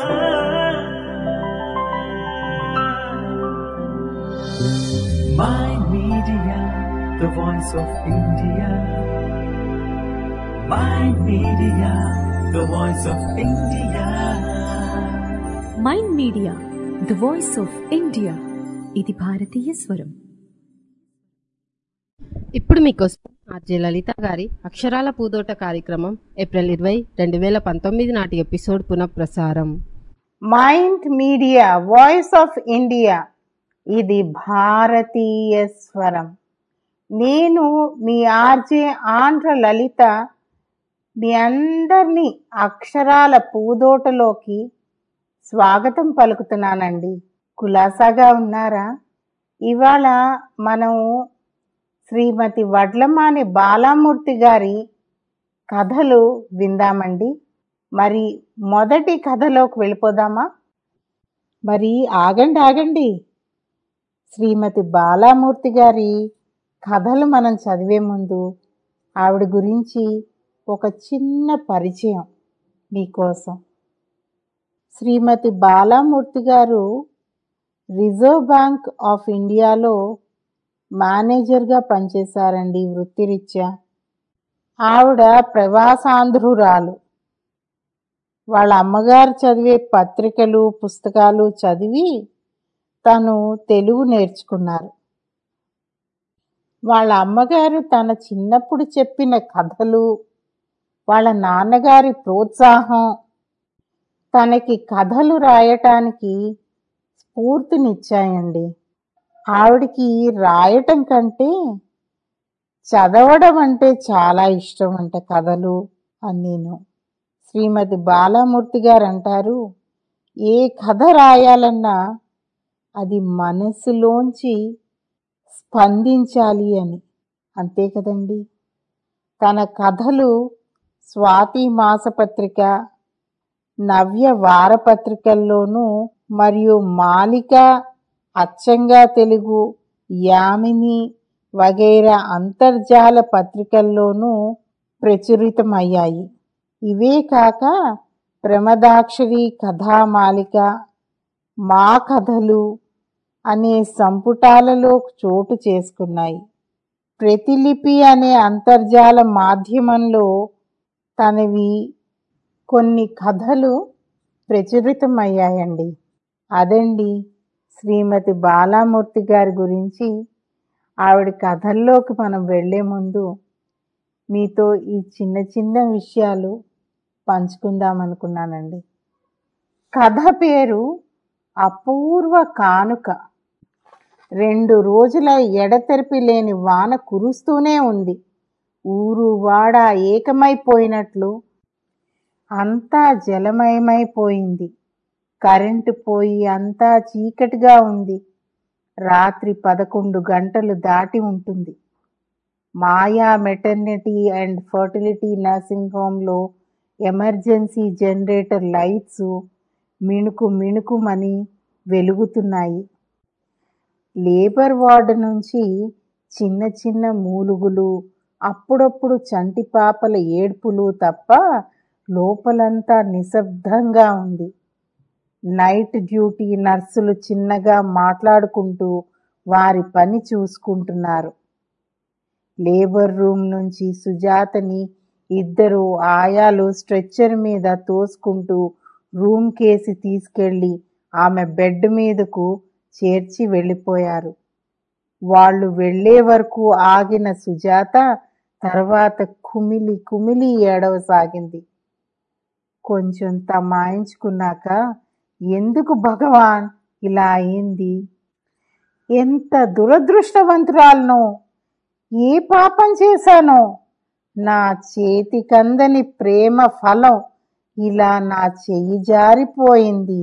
My Media, the voice of India. My Media, the voice of India. Mind Media the voice of India ఇది భారతీయ స్వరం ఇప్పుడు మీకోసం RJ లలిత గారి అక్షరాల పూదోట కార్యక్రమం ఏప్రిల్ ఇరవై రెండు వేల పంతొమ్మిది నాటి ఎపిసోడ్ పునఃప్రసారం Mind Media voice of India ఇది భారతీయ స్వరం నేను మీ ఆర్జే ఆంధ్ర లలిత మీ అందరినీ అక్షరాల పూదోటలోకి స్వాగతం పలుకుతున్నానండి కులాసాగా ఉన్నారా ఇవాళ మనం శ్రీమతి వడ్లమాని బాలామూర్తి గారి కథలు విందామండి మరి మొదటి కథలోకి వెళ్ళిపోదామా మరి ఆగండి ఆగండి శ్రీమతి బాలామూర్తి గారి కథలు మనం చదివే ముందు ఆవిడ గురించి ఒక చిన్న పరిచయం మీకోసం శ్రీమతి బాలామూర్తి గారు రిజర్వ్ బ్యాంక్ ఆఫ్ ఇండియాలో మేనేజర్గా పనిచేశారండి వృత్తిరీత్యా ఆవిడ ప్రవాసాంధ్రురాలు వాళ్ళ అమ్మగారు చదివే పత్రికలు పుస్తకాలు చదివి తను తెలుగు నేర్చుకున్నారు వాళ్ళ అమ్మగారు తన చిన్నప్పుడు చెప్పిన కథలు వాళ్ళ నాన్నగారి ప్రోత్సాహం తనకి కథలు రాయటానికి స్ఫూర్తినిచ్చాయండి ఆవిడికి రాయటం కంటే చదవడం అంటే చాలా ఇష్టం అంట కథలు అన్నీను శ్రీమతి బాలామూర్తి గారు అంటారు ఏ కథ రాయాలన్నా అది మనసులోంచి స్పందించాలి అని అంతే కదండి తన కథలు స్వాతి మాసపత్రిక నవ్య వారపత్రికల్లోనూ మరియు మాలిక అచ్చంగా తెలుగు యామిని వగైరా అంతర్జాల పత్రికల్లోనూ ప్రచురితమయ్యాయి ఇవే కాక ప్రమదాక్షరి కథామాలిక మా కథలు అనే సంపుటాలలో చోటు చేసుకున్నాయి ప్రతిలిపి అనే అంతర్జాల మాధ్యమంలో తనవి కొన్ని కథలు ప్రచురితమయ్యాయండి అదండి శ్రీమతి బాలామూర్తి గారి గురించి ఆవిడ కథల్లోకి మనం వెళ్ళే ముందు మీతో ఈ చిన్న చిన్న విషయాలు పంచుకుందాం అనుకున్నానండి కథ పేరు అపూర్వ కానుక రెండు రోజుల ఎడతెరిపి లేని వాన కురుస్తూనే ఉంది ఊరు వాడ ఏకమైపోయినట్లు అంతా జలమయమైపోయింది కరెంటు పోయి అంతా చీకటిగా ఉంది రాత్రి పదకొండు గంటలు దాటి ఉంటుంది Maya maternity and fertility nursing హోమ్లో ఎమర్జెన్సీ జనరేటర్ లైట్స్ మిణుకు మిణుకుమని వెలుగుతున్నాయి లేబర్ వార్డు నుంచి చిన్న చిన్న మూలుగులు అప్పుడప్పుడు చంటి పాపల ఏడ్పులు తప్ప లోపలంతా నిశ్శబ్దంగా ఉంది నైట్ డ్యూటీ నర్సులు చిన్నగా మాట్లాడుకుంటూ వారి పని చూసుకుంటున్నారు లేబర్ రూమ్ నుంచి సుజాతని ఇద్దరు ఆయాలు స్ట్రెచ్చర్ మీద తోసుకుంటూ రూమ్ కేసి తీసుకెళ్ళి ఆమె బెడ్ మీదకు చేర్చి వెళ్ళిపోయారు వాళ్ళు వెళ్ళే వరకు ఆగిన సుజాత తర్వాత కుమిలి కుమిలి ఏడవసాగింది కొంచెం తమాయించుకున్నాక ఎందుకు భగవాన్ ఇలా అయింది ఎంత దురదృష్టవంతురాలను ఏ పాపం చేశానో నా చేతికందని ప్రేమ ఫలం ఇలా నా చెయ్యి జారిపోయింది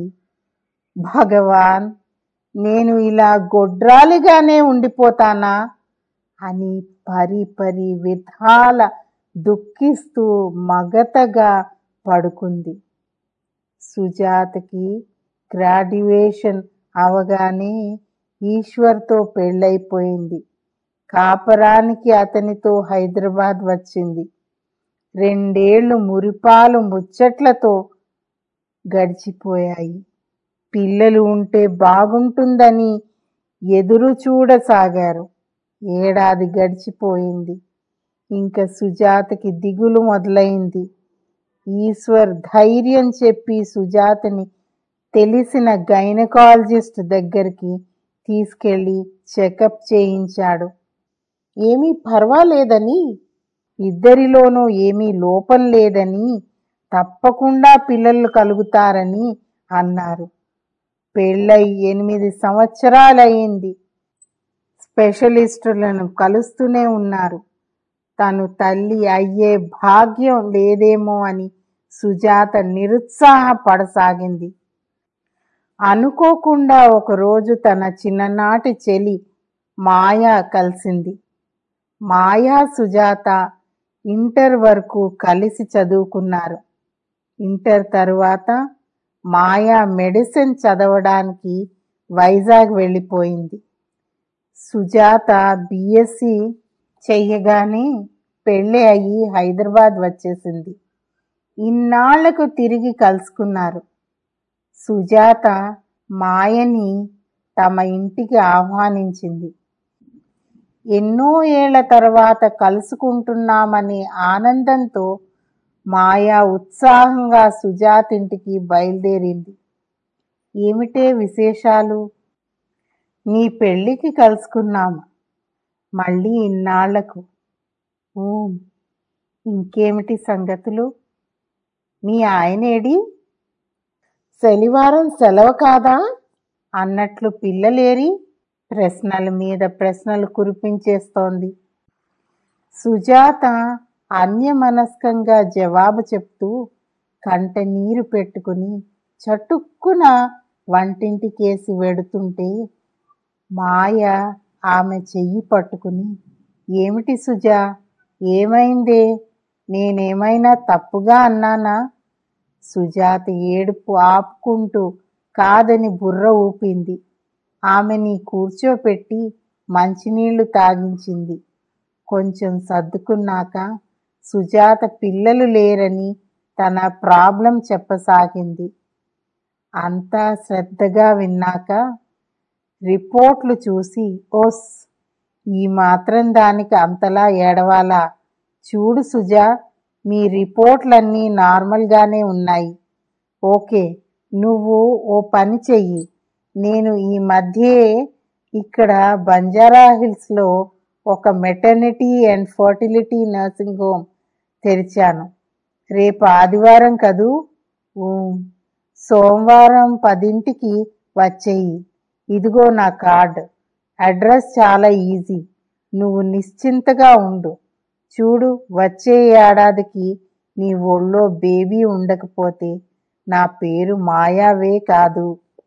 భగవాన్ నేను ఇలా గొడ్రాలిగానే ఉండిపోతానా అని పరి పరి విధాల దుఃఖిస్తూ మగతగా పడుకుంది సుజాతకి గ్రాడ్యుయేషన్ అవగానే ఈశ్వర్తో పెళ్ళైపోయింది కాపరానికి అతనితో హైదరాబాద్ వచ్చింది రెండేళ్లు మురిపాలు ముచ్చట్లతో గడిచిపోయాయి పిల్లలు ఉంటే బాగుంటుందని ఎదురు చూడసాగారు ఏడాది గడిచిపోయింది ఇంకా సుజాతకి దిగులు మొదలైంది ఈశ్వర్ ధైర్యం చెప్పి సుజాతని తెలిసిన గైనకాలజిస్ట్ దగ్గరికి తీసుకెళ్ళి చెకప్ చేయించాడు ఏమీ పర్వాలేదని ఇద్దరిలోనూ ఏమీ లోపం లేదని తప్పకుండా పిల్లలు కలుగుతారని అన్నారు పెళ్ళై ఎనిమిది సంవత్సరాలయ్యింది స్పెషలిస్టులను కలుస్తూనే ఉన్నారు తను తల్లి అయ్యే భాగ్యం లేదేమో అని సుజాత నిరుత్సాహపడసాగింది అనుకోకుండా ఒకరోజు తన చిన్ననాటి చెలి మాయా కలిసింది మాయా సుజాత ఇంటర్ వరకు కలిసి చదువుకున్నారు ఇంటర్ తరువాత మాయా మెడిసిన్ చదవడానికి వైజాగ్ వెళ్ళిపోయింది సుజాత బిఎస్సి చెయ్యగానే పెళ్ళి అయ్యి హైదరాబాద్ వచ్చేసింది ఇన్నాళ్లకు తిరిగి కలుసుకున్నారు సుజాత మాయని తమ ఇంటికి ఆహ్వానించింది ఎన్నో ఏళ్ల తర్వాత కలుసుకుంటున్నామనే ఆనందంతో మాయా ఉత్సాహంగా సుజాత ఇంటికి బయలుదేరింది ఏమిటే విశేషాలు నీ పెళ్ళికి కలుసుకున్నాము మళ్ళీ ఇన్నాళ్లకు ఓ ఇంకేమిటి సంగతులు మీ ఆయనేడి శనివారం సెలవు కాదా అన్నట్లు పిల్లలేరి ప్రశ్నల మీద ప్రశ్నలు కురిపించేస్తోంది సుజాత అన్యమనస్కంగా జవాబు చెప్తూ కంట నీరు పెట్టుకుని చటుక్కున వంటింటికేసి వెడుతుంటే మాయ ఆమె చెయ్యి పట్టుకుని ఏమిటి సుజా ఏమైందే నేనేమైనా తప్పుగా అన్నానా సుజాత ఏడుపు ఆపుకుంటూ కాదని బుర్ర ఊపింది ఆమెని కూర్చోపెట్టి మంచినీళ్లు తాగించింది కొంచెం సర్దుకున్నాక సుజాత పిల్లలు లేరని తన ప్రాబ్లం చెప్పసాగింది అంతా శ్రద్ధగా విన్నాక రిపోర్ట్లు చూసి ఓస్ ఈ మాత్రం దానికి అంతలా ఏడవాలా చూడు సుజా మీ రిపోర్ట్లన్నీ నార్మల్గానే ఉన్నాయి ఓకే నువ్వు ఓ పని చెయ్యి నేను ఈ మధ్యే ఇక్కడ బంజారా హిల్స్లో ఒక maternity and fertility nursing home తెరిచాను రేపు ఆదివారం కదూ ఊ, సోమవారం పదింటికి వచ్చేయి ఇదిగో నా కార్డ్ అడ్రస్ చాలా ఈజీ నువ్వు నిశ్చింతగా ఉండు చూడు వచ్చే ఏడాదికి నీ ఒళ్ళో బేబీ ఉండకపోతే నా పేరు మాయావే కాదు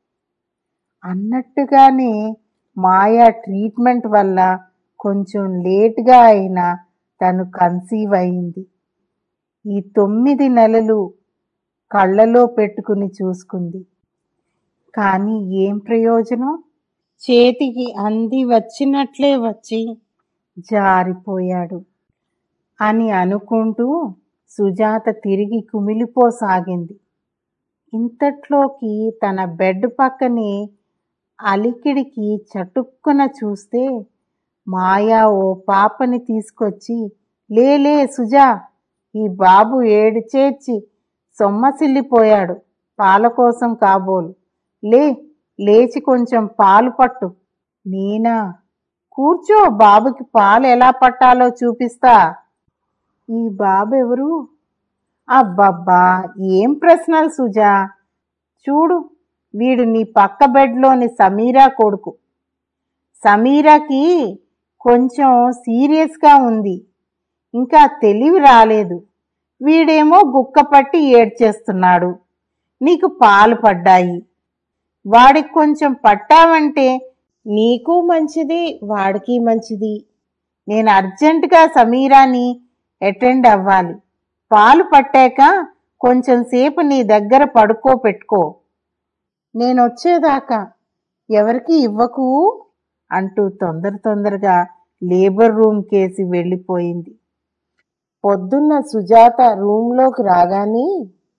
అన్నట్టుగానే మాయా ట్రీట్మెంట్ వల్ల కొంచెం లేట్గా అయినా తను కన్సీవ్ అయింది ఈ తొమ్మిది నెలలు కళ్ళలో పెట్టుకుని చూసుకుంది కానీ ఏం ప్రయోజనం చేతికి అంది వచ్చినట్లే వచ్చి జారిపోయాడు అని అనుకుంటూ సుజాత తిరిగి కుమిలిపోసాగింది ఇంతట్లోకి తన బెడ్ పక్కనే అలికిడికి చటుక్కున చూస్తే మాయా ఓ పాపని తీసుకొచ్చి లేలే సుజా ఈ బాబు ఏడు చేర్చి సొమ్మసిల్లిపోయాడు పాల కోసం కాబోలు లే లేచి కొంచెం పాలు పట్టు నేనా కూర్చో బాబుకి పాలు ఎలా పట్టాలో చూపిస్తా ఈ బాబు ఎవరు అబ్బబ్బా ఏం ప్రశ్నలు సుజా చూడు వీడు నీ పక్క బెడ్లోని సమీరా కొడుకు సమీరాకి కొంచెం సీరియస్గా ఉంది ఇంకా తెలివి రాలేదు వీడేమో గుక్క పట్టి ఏడ్చేస్తున్నాడు నీకు పాలు పడ్డాయి వాడికి కొంచెం పట్టావంటే నీకు మంచిది వాడికి మంచిది నేను అర్జెంటుగా సమీరాని అటెండ్ అవ్వాలి పాలు పట్టాక కొంచెం సేపు నీ దగ్గర పడుకో పెట్టుకో నేను వచ్చేదాకా ఎవరికి ఇవ్వకు అంటూ తొందర తొందరగా లేబర్ రూమ్ కేసి వెళ్ళిపోయింది పొద్దున్న సుజాత రూమ్లోకి రాగానే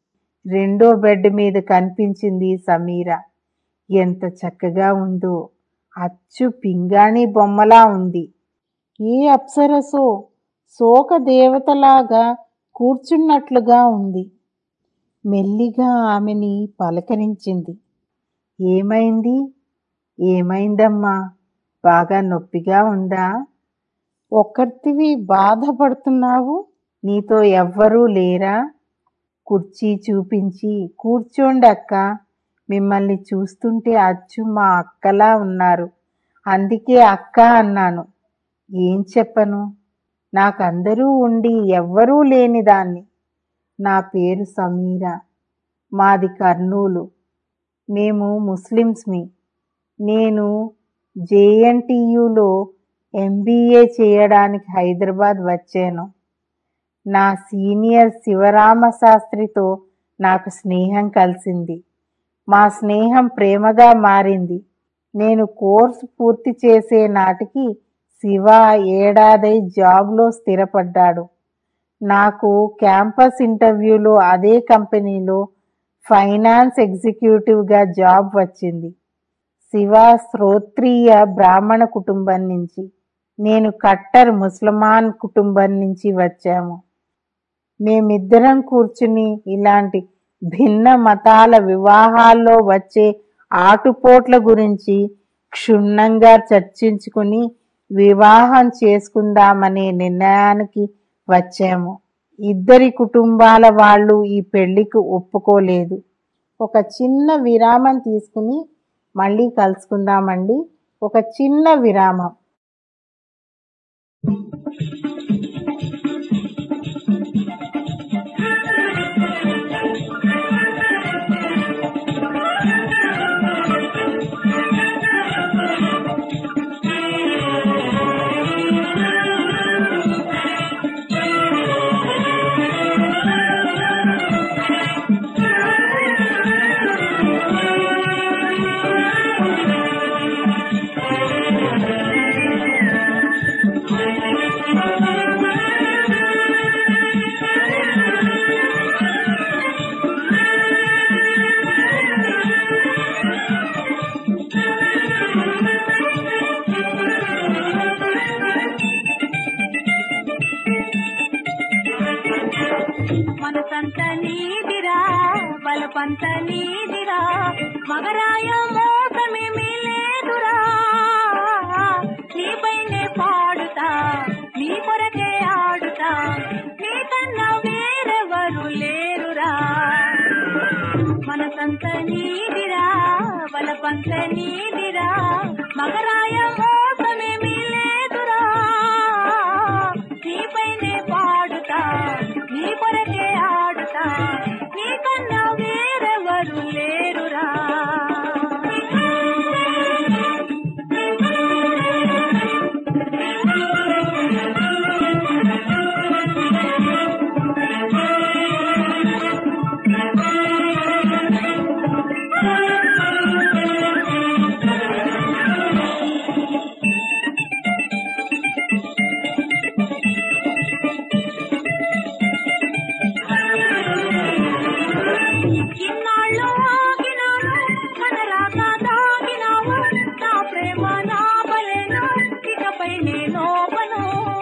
రెండో బెడ్ మీద కనిపించింది సమీర ఎంత చక్కగా ఉందో అచ్చు పింగాణి బొమ్మలా ఉంది ఏ అప్సరసో శోక దేవతలాగా కూర్చున్నట్లుగా ఉంది మెల్లిగా ఆమెని పలకరించింది ఏమైంది ఏమైందమ్మా బాగా నొప్పిగా ఉందా ఒక్కర్తివి బాధపడుతున్నావు నీతో ఎవ్వరూ లేరా కుర్చీ చూపించి కూర్చోండి అక్క మిమ్మల్ని చూస్తుంటే అచ్చు మా అక్కలా ఉన్నారు అందుకే అక్క అన్నాను ఏం చెప్పను నాకందరూ ఉండి ఎవ్వరూ లేని దాన్ని నా పేరు సమీర మాది కర్నూలు మేము ముస్లిమ్స్మి నేను జేఎన్టీయులో ఎంబీఏ చేయడానికి హైదరాబాద్ వచ్చాను నా సీనియర్ శివరామ శాస్త్రితో నాకు స్నేహం కలిసింది మా స్నేహం ప్రేమగా మారింది నేను కోర్సు పూర్తి చేసే నాటికి శివ ఏడాదై జాబ్లో స్థిరపడ్డాడు నాకు క్యాంపస్ ఇంటర్వ్యూలో అదే కంపెనీలో ఫైనాన్స్ ఎగ్జిక్యూటివ్గా జాబ్ వచ్చింది శివ శ్రోత్రియ బ్రాహ్మణ కుటుంబం నుంచి నేను కట్టర్ ముసల్మాన్ కుటుంబం నుంచి వచ్చాము మేమిద్దరం కూర్చుని ఇలాంటి భిన్న మతాల వివాహాల్లో వచ్చే ఆటుపోట్ల గురించి క్షుణ్ణంగా చర్చించుకుని వివాహం చేసుకుందామనే నిర్ణయానికి వచ్చాము ఇద్దరి కుటుంబాల వాళ్ళు ఈ పెళ్లికి ఒప్పుకోలేదు ఒక చిన్న విరామం తీసుకుని మళ్ళీ కలుసుకుందామండి ఒక చిన్న విరామం మనసంత నీదిరా బలపంత నీదిరా మగరాయ మోసమేమీ లేదురా నీపైనే పాడుతా నీ కొరకే ఆడుతా నీకన్నా వేరెవరు లేరురా మనసంత నీదిరా బలపంత నీదిరా మగరాయ మోసమేమీ లేదురా నీపైనే పాడుతా నీ కొరకే ఆడుతా నీకన్నా వేరెవరు లేరురా ఇన్నాళ్ళు ఆగినాను కనరాక దాగినావు నా ప్రేమ నా బలేను ఇకపై నేనోపను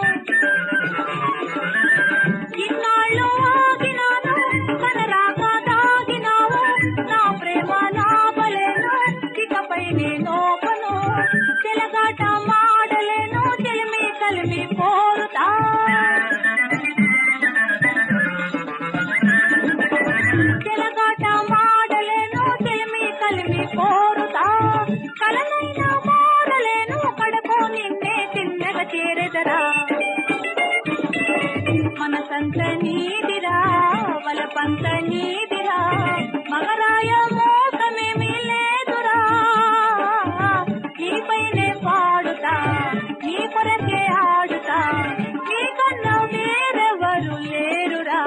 ఇన్నాళ్ళు ఆగినాను కనరాక దాగినావు నా ప్రేమ నా బలేను ఇకపై నేనోపను తెలగాట మాడలేను చెలిమి కలిమి కోరుతా తెలగాట మాడలేను తెలిమి కలిమి కోరుతా కలనైనా మారలేను కడకు నిన్నే తిన్నగా చేరెదరా మనసంత నీదిరా వలపంత నీదిరా మగరాయ మోసమేమీ లేదురా నీపైనే పాడుతా నీ కొరకే ఆడుతా నీకన్నా వేరెవరు లేరురా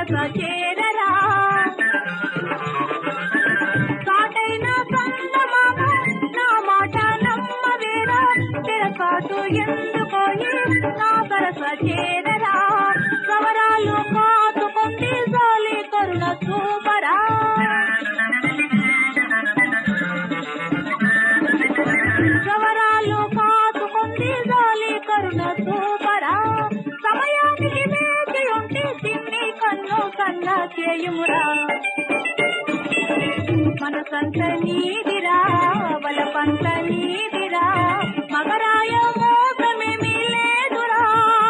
సరస చేరరా కాటైన చందమామ నా మాట నమ్మవేరా తిరకాటు ఎందుకోయి నా సరస చేరరా సవరాలు కాచుకుంది జాలి కరుణ చూపరా సవరాలు కాచుకుంది జాలి కరుణ చూపరా సమయానికి వేచి ఉంటే తిన్ని కన్ను కన్నా చేయుమురా మనసంత నీదిరా వలపంత నీదిరా మగరాయ మోసమేమీ లేదురా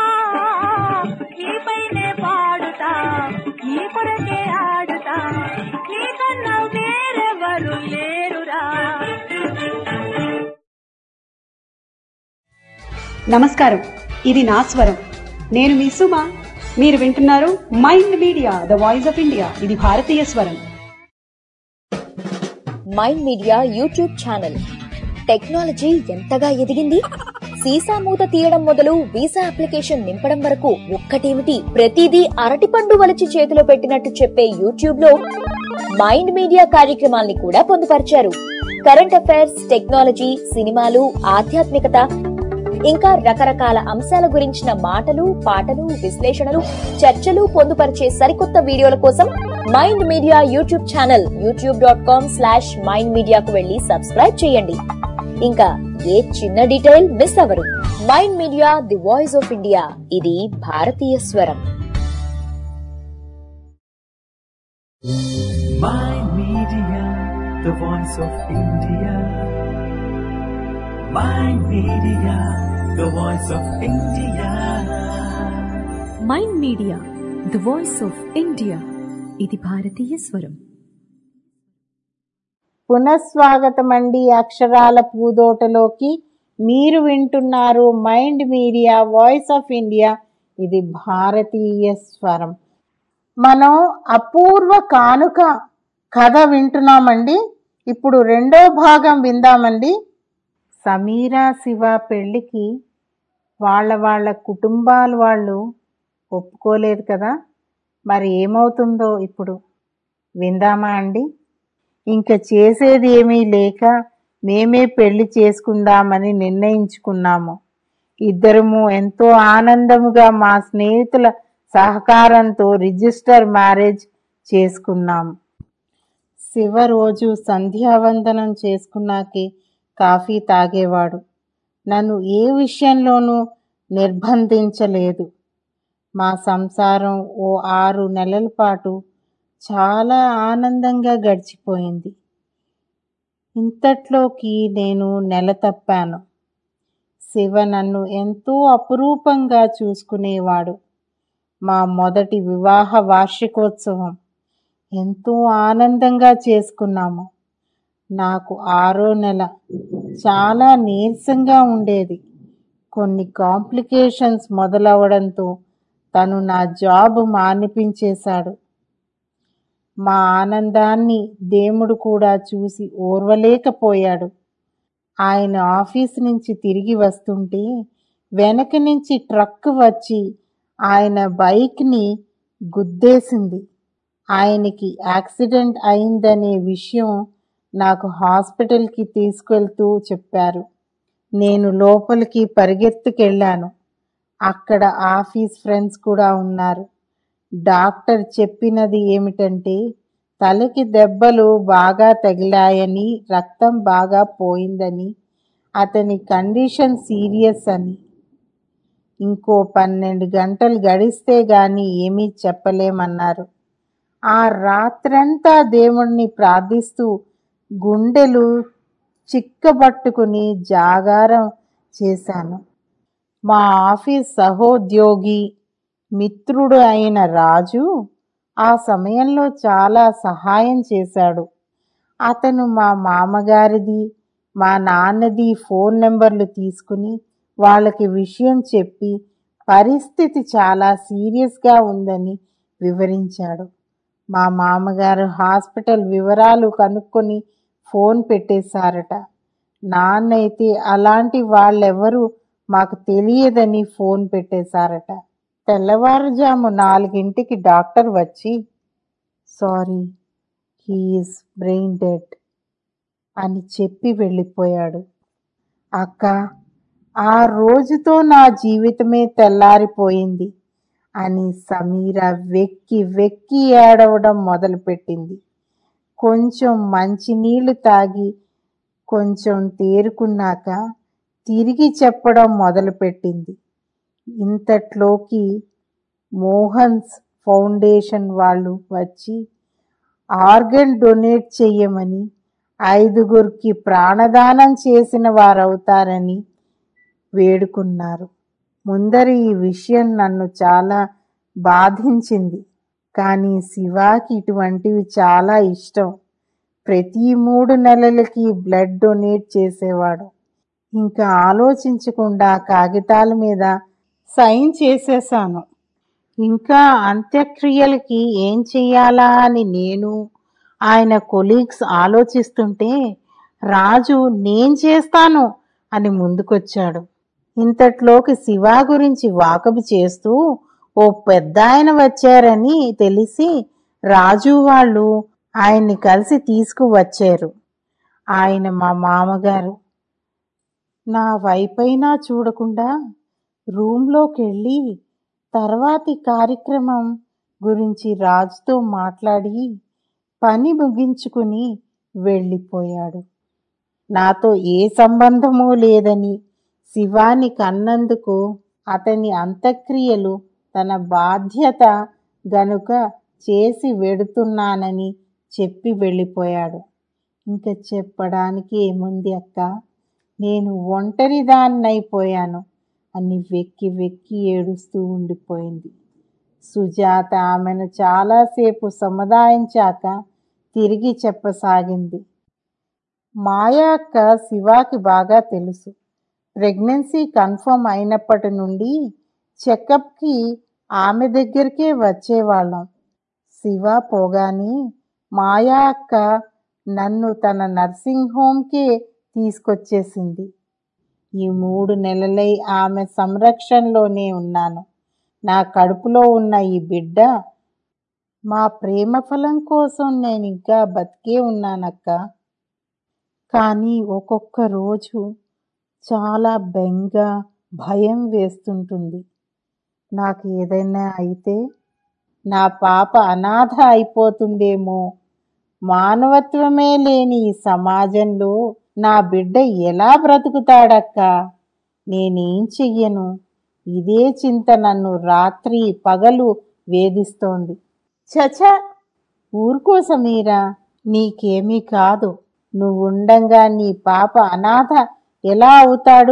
నీపైనే పాడుతా నీ కొరకే ఆడుతా నీకన్నా వేరెవరు లేరురా నమస్కారం ఇది నా స్వరం నేను మీ సుమ మీరు వింటున్నారు Mind Media the voice of India ఇది భారతీయ స్వరం Mind Media YouTube channel technology ఎంతగా ఎదిగింది సీసా మూత తీయడం మొదలు వీసా అప్లికేషన్ నింపడం వరకు ఒక్కటేమిటి ప్రతిదీ అరటిపండు వలిచి చేతిలో పెట్టినట్టు చెప్పే యూట్యూబ్ లో మైండ్ మీడియా కార్యక్రమాల్ని కూడా పొందుపరిచారు కరెంట్ అఫైర్స్ టెక్నాలజీ సినిమాలు ఆధ్యాత్మికత ఇంకా రకరకాల అంశాల గురించిన మాటలు పాటలు విశ్లేషణలు చర్చలు పొందుపరిచే సరికొత్త వీడియోల కోసం Mind Media YouTube channel YouTube dot com slash Mind మీడియాకు వెళ్లి సబ్స్క్రైబ్ చేయండి ఇంకా ఏ చిన్న డీటెయిల్ మిస్ అవరు Mind Media the voice of India ఇది భారతీయ స్వరం Mind Media, the voice of India. Mind Media, the voice of India. Mind Media the voice of India ఇది భారతీయ స్వరం పునఃస్వాగతం అండి అక్షరాల పూదోటలోకి మీరు వింటున్నారు Mind Media voice of India ఇది భారతీయ స్వరం మనం అపూర్వ కానుక కథ వింటున్నామండి ఇప్పుడు రెండో భాగం విందామండి సమీరా శివ పెళ్ళికి వాళ్ళ వాళ్ళ కుటుంబాల వాళ్ళు ఒప్పుకోలేదు కదా మరి ఏమవుతుందో ఇప్పుడు విందామా అండి ఇంక చేసేది ఏమీ లేక మేమే పెళ్లి చేసుకుందామని నిర్ణయించుకున్నాము ఇద్దరము ఎంతో ఆనందముగా మా స్నేహితుల సహకారంతో రిజిస్టర్ మ్యారేజ్ చేసుకున్నాము శివ రోజు సంధ్యావందనం చేసుకున్నాకే కాఫీ తాగేవాడు నన్ను ఏ విషయంలోనూ నిర్బంధించలేదు మా సంసారం ఓ ఆరు నెలల పాటు చాలా ఆనందంగా గడిచిపోయింది ఇంతట్లోకి నేను నెల తప్పాను శివ నన్ను ఎంతో అపురూపంగా చూసుకునేవాడు మా మొదటి వివాహ వార్షికోత్సవం ఎంతో ఆనందంగా చేసుకున్నాము నాకు ఆరో నెల చాలా నీరసంగా ఉండేది కొన్ని కాంప్లికేషన్స్ మొదలవడంతో తను నా జాబ్ మానిపించేశాడు మా ఆనందాన్ని దేవుడు కూడా చూసి ఓర్వలేకపోయాడు ఆయన ఆఫీస్ నుంచి తిరిగి వస్తుంటే వెనక నుంచి ట్రక్ వచ్చి ఆయన బైక్ని గుద్దేసింది ఆయనకి యాక్సిడెంట్ అయిందనే విషయం నాకు హాస్పిటల్కి తీసుకెళ్తూ చెప్పారు నేను లోపలికి పరిగెత్తుకెళ్ళాను అక్కడ ఆఫీస్ ఫ్రెండ్స్ కూడా ఉన్నారు డాక్టర్ చెప్పినది ఏమిటంటే తలకి దెబ్బలు బాగా తగిలాయని రక్తం బాగా పోయిందని అతని కండిషన్ సీరియస్ అని ఇంకో పన్నెండు గంటలు గడిస్తే గాని ఏమీ చెప్పలేమన్నారు ఆ రాత్రంతా దేవుణ్ణి ప్రార్థిస్తూ గుండెలు చిక్కబట్టుకుని జాగారం చేశాను మా ఆఫీస్ సహోద్యోగి మిత్రుడు అయిన రాజు ఆ సమయంలో చాలా సహాయం చేశాడు అతను మా మామగారిది మా నాన్నది ఫోన్ నెంబర్లు తీసుకుని వాళ్ళకి విషయం చెప్పి పరిస్థితి చాలా సీరియస్గా ఉందని వివరించాడు మా మామగారు హాస్పిటల్ వివరాలు కనుక్కొని ఫోన్ పెట్టేశారట నాన్నైతే అలాంటి వాళ్ళెవరూ మాకు తెలియదని ఫోన్ పెట్టేశారట తెల్లవారుజాము నాలుగింటికి డాక్టర్ వచ్చి సారీ హీఈస్ బ్రెయిన్ డెడ్ అని చెప్పి వెళ్ళిపోయాడు అక్క ఆ రోజుతో నా జీవితమే తెల్లారిపోయింది అని సమీర వెక్కి వెక్కి ఏడవడం మొదలుపెట్టింది కొంచెం మంచినీళ్లు తాగి కొంచెం తేరుకున్నాక తిరిగి చెప్పడం మొదలుపెట్టింది ఇంతట్లోకి మోహన్స్ ఫౌండేషన్ వాళ్ళు వచ్చి ఆర్గన్ డొనేట్ చెయ్యమని ఐదుగురికి ప్రాణదానం చేసిన వారవుతారని వేడుకున్నారు ముందర ఈ విషయం నన్ను చాలా బాధించింది కానీ శివాకి ఇటువంటివి చాలా ఇష్టం ప్రతి మూడు నెలలకి బ్లడ్ డొనేట్ చేసేవాడు ఇంకా ఆలోచించకుండా కాగితాల మీద సైన్ చేసేసాను ఇంకా అంత్యక్రియలకి ఏం చెయ్యాలా అని నేను ఆయన కొలీగ్స్ ఆలోచిస్తుంటే రాజు నేను చేస్తాను అని ముందుకొచ్చాడు ఇంతట్లోకి శివ గురించి వాకబు చేస్తూ ఓ పెద్ద ఆయన వచ్చారని తెలిసి రాజు వాళ్ళు ఆయన్ని కలిసి తీసుకువచ్చారు ఆయన మా మామగారు నా వైపైనా చూడకుండా రూమ్లోకి వెళ్ళి తర్వాతి కార్యక్రమం గురించి రాజుతో మాట్లాడి పని ముగించుకుని వెళ్ళిపోయాడు నాతో ఏ సంబంధము లేదని శివాని కన్నందుకు అతని అంత్యక్రియలు తన బాధ్యత గనుక చేసి వెడుతున్నానని చెప్పి వెళ్ళిపోయాడు ఇంకా చెప్పడానికి ఏముంది అక్క నేను ఒంటరిదాన్నైపోయాను అని వెక్కి వెక్కి ఏడుస్తూ ఉండిపోయింది సుజాత ఆమెను చాలాసేపు సముదాయించాక తిరిగి చెప్పసాగింది మాయా అక్క శివాకి బాగా తెలుసు ప్రెగ్నెన్సీ కన్ఫర్మ్ అయినప్పటి నుండి చెకప్కి ఆమె దగ్గరికే వచ్చేవాళ్ళం శివ పోగానే మాయా అక్క నన్ను తన నర్సింగ్ హోమ్కే తీసుకొచ్చేసింది ఈ మూడు నెలలై ఆమె సంరక్షణలోనే ఉన్నాను నా కడుపులో ఉన్న ఈ బిడ్డ మా ప్రేమ ఫలం కోసం నేను ఇంకా బతికే ఉన్నానక్క కానీ ఒక్కొక్క రోజు చాలా బెంగ భయం వేస్తుంటుంది నాకు ఏదైనా అయితే నా పాప అనాథ అయిపోతుందేమో మానవత్వమే లేని ఈ సమాజంలో నా బిడ్డ ఎలా బ్రతుకుతాడక్క నేనేం చెయ్యను ఇదే చింత నన్ను రాత్రి పగలు వేధిస్తోంది చచ ఊరుకో సమీరా నీకేమీ కాదు నువ్వుండంగా నీ పాప అనాథ ఎలా అవుతాడు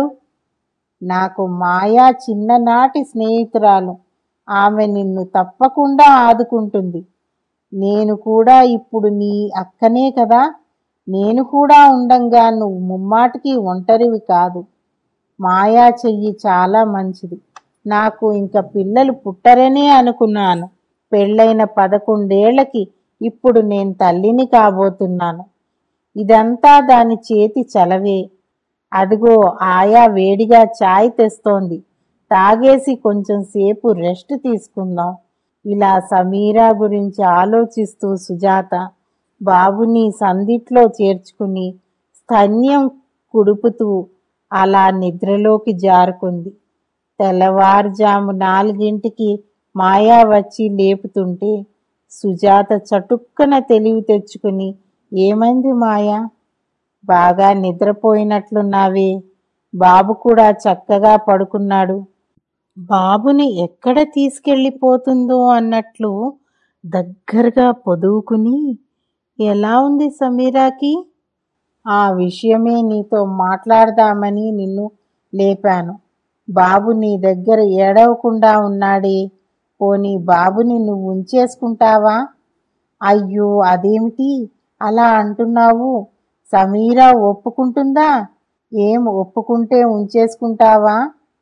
నాకు మాయా చిన్ననాటి స్నేహితురాలు ఆమె నిన్ను తప్పకుండా ఆదుకుంటుంది నేను కూడా ఇప్పుడు నీ అక్కనే కదా నేను కూడా ఉండంగా నువ్వు ముమ్మాటికి ఒంటరివి కాదు మాయా చెయ్యి చాలా మంచిది నాకు ఇంకా పిల్లలు పుట్టరనే అనుకున్నాను పెళ్ళైన పదకొండేళ్లకి ఇప్పుడు నేను తల్లిని కాబోతున్నాను ఇదంతా దాని చేతి చలవే అదిగో ఆయా వేడిగా చాయ్ తెస్తోంది తాగేసి కొంచెం సేపు రెస్ట్ తీసుకుందాం ఇలా సమీరా గురించి ఆలోచిస్తూ సుజాత బాబుని సందిట్లో చేర్చుకుని స్తన్యం కుడుపుతూ అలా నిద్రలోకి జారుకుంది తెల్లవారుజాము నాలుగింటికి మాయా వచ్చి లేపుతుంటే సుజాత చటుక్కన తెలివి తెచ్చుకుని ఏమైంది మాయా బాగా నిద్రపోయినట్లున్నావే బాబు కూడా చక్కగా పడుకున్నాడు బాబుని ఎక్కడ తీసుకెళ్ళిపోతుందో అన్నట్లు దగ్గరగా పొదువుకుని ఎలా ఉంది సమీరాకి ఆ విషయమే నీతో మాట్లాడదామని నిన్ను లేపాను బాబు నీ దగ్గర ఏడవకుండా ఉన్నాడే పోనీ బాబుని నువ్వు ఉంచేసుకుంటావా అయ్యో అదేమిటి అలా అంటున్నావు సమీరా ఒప్పుకుంటుందా ఏం ఒప్పుకుంటే ఉంచేసుకుంటావా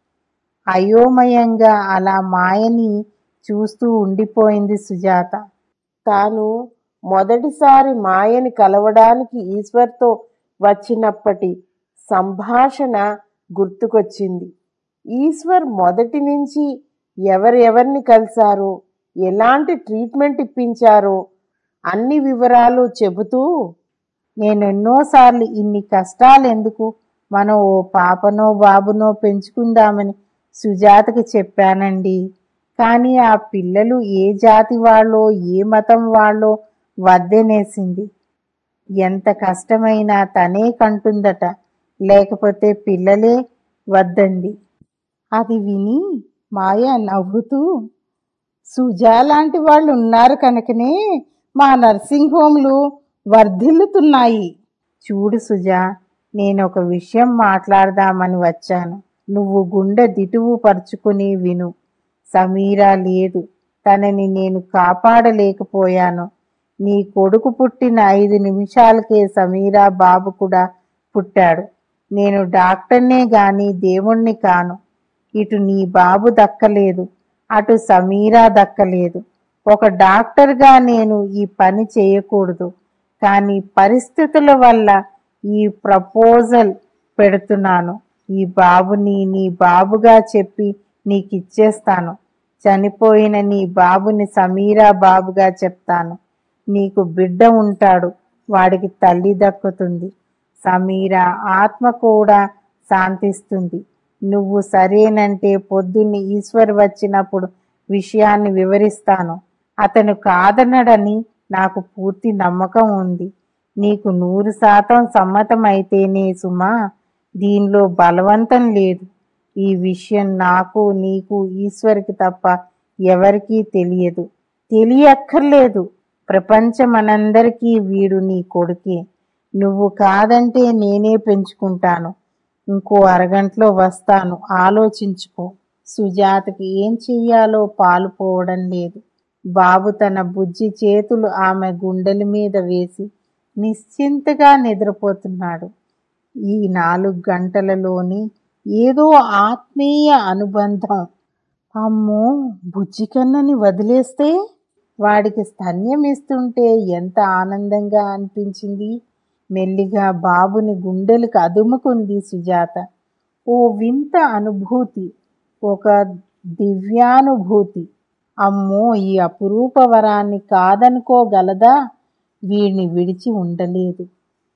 అయోమయంగా అలా మాయని చూస్తూ ఉండిపోయింది సుజాత తాను మొదటిసారి మాయని కలవడానికి ఈశ్వర్తో వచ్చినప్పటి సంభాషణ గుర్తుకొచ్చింది ఈశ్వర్ మొదటి నుంచి ఎవరెవరిని కలిశారు ఎలాంటి ట్రీట్మెంట్ ఇప్పించారో అన్ని వివరాలు చెబుతూ నేను ఎన్నోసార్లు ఇన్ని కష్టాలు ఎందుకు మనం ఓ పాపనో బాబునో పెంచుకుందామని సుజాతకి చెప్పానండి కానీ ఆ పిల్లలు ఏ జాతి వాళ్ళో ఏ మతం వాళ్ళో వద్దనేసింది ఎంత కష్టమైనా తనే కంటుందట లేకపోతే పిల్లలే వద్దంది అది విని మాయ నవ్వుతూ సుజా లాంటి వాళ్ళు ఉన్నారు కనుకనే మా నర్సింగ్ హోమ్లు వర్ధిల్లుతున్నాయి చూడు సుజా నేను ఒక విషయం మాట్లాడదామని వచ్చాను నువ్వు గుండె దిటువు పరుచుకుని విను సమీరా లేదు తనని నేను కాపాడలేకపోయాను నీ కొడుకు పుట్టిన ఐదు నిమిషాలకే సమీరా బాబు కూడా పుట్టాడు నేను డాక్టర్నే గాని దేవుణ్ణి కాను ఇటు నీ బాబు దక్కలేదు అటు సమీరా దక్కలేదు ఒక డాక్టర్గా నేను ఈ పని చేయకూడదు కానీ పరిస్థితుల వల్ల ఈ ప్రపోజల్ పెడుతున్నాను ఈ బాబుని నీ బాబుగా చెప్పి నీకు ఇచ్చేస్తాను చనిపోయిన నీ బాబుని సమీరా బాబుగా చెప్తాను నీకు బిడ్డ ఉంటాడు వాడికి తల్లి దక్కుతుంది సమీరా ఆత్మ కూడా శాంతిస్తుంది నువ్వు సరేనంటే పొద్దున్నే ఈశ్వర్ వచ్చినప్పుడు విషయాన్ని వివరిస్తాను అతను కాదనడని నాకు పూర్తి నమ్మకం ఉంది నీకు నూరు శాతం సమ్మతమైతేనే సుమా దీనిలో బలవంతం లేదు ఈ విషయం నాకు నీకు ఈశ్వర్కి తప్ప ఎవరికీ తెలియదు తెలియక్కర్లేదు ప్రపంచమనందరికీ వీడు నీ కొడుకే నువ్వు కాదంటే నేనే పెంచుకుంటాను ఇంకో అరగంటలో వస్తాను ఆలోచించుకో సుజాతకి ఏం చెయ్యాలో పాలుపోవడం లేదు బాబు తన బుజ్జి చేతులు ఆమె గుండెల మీద వేసి నిశ్చింతగా నిద్రపోతున్నాడు ఈ నాలుగు గంటలలోని ఏదో ఆత్మీయ అనుబంధం అమ్మో బుజ్జి కన్నని వదిలేస్తే వాడికి స్తన్యం ఇస్తుంటే ఎంత ఆనందంగా అనిపించింది మెల్లిగా బాబుని గుండెలకు అదుముకుంది సుజాత ఓ వింత అనుభూతి ఒక దివ్యానుభూతి అమ్మో ఈ అపురూప వరాన్ని కాదనుకోగలదా వీడిని విడిచి ఉండలేదు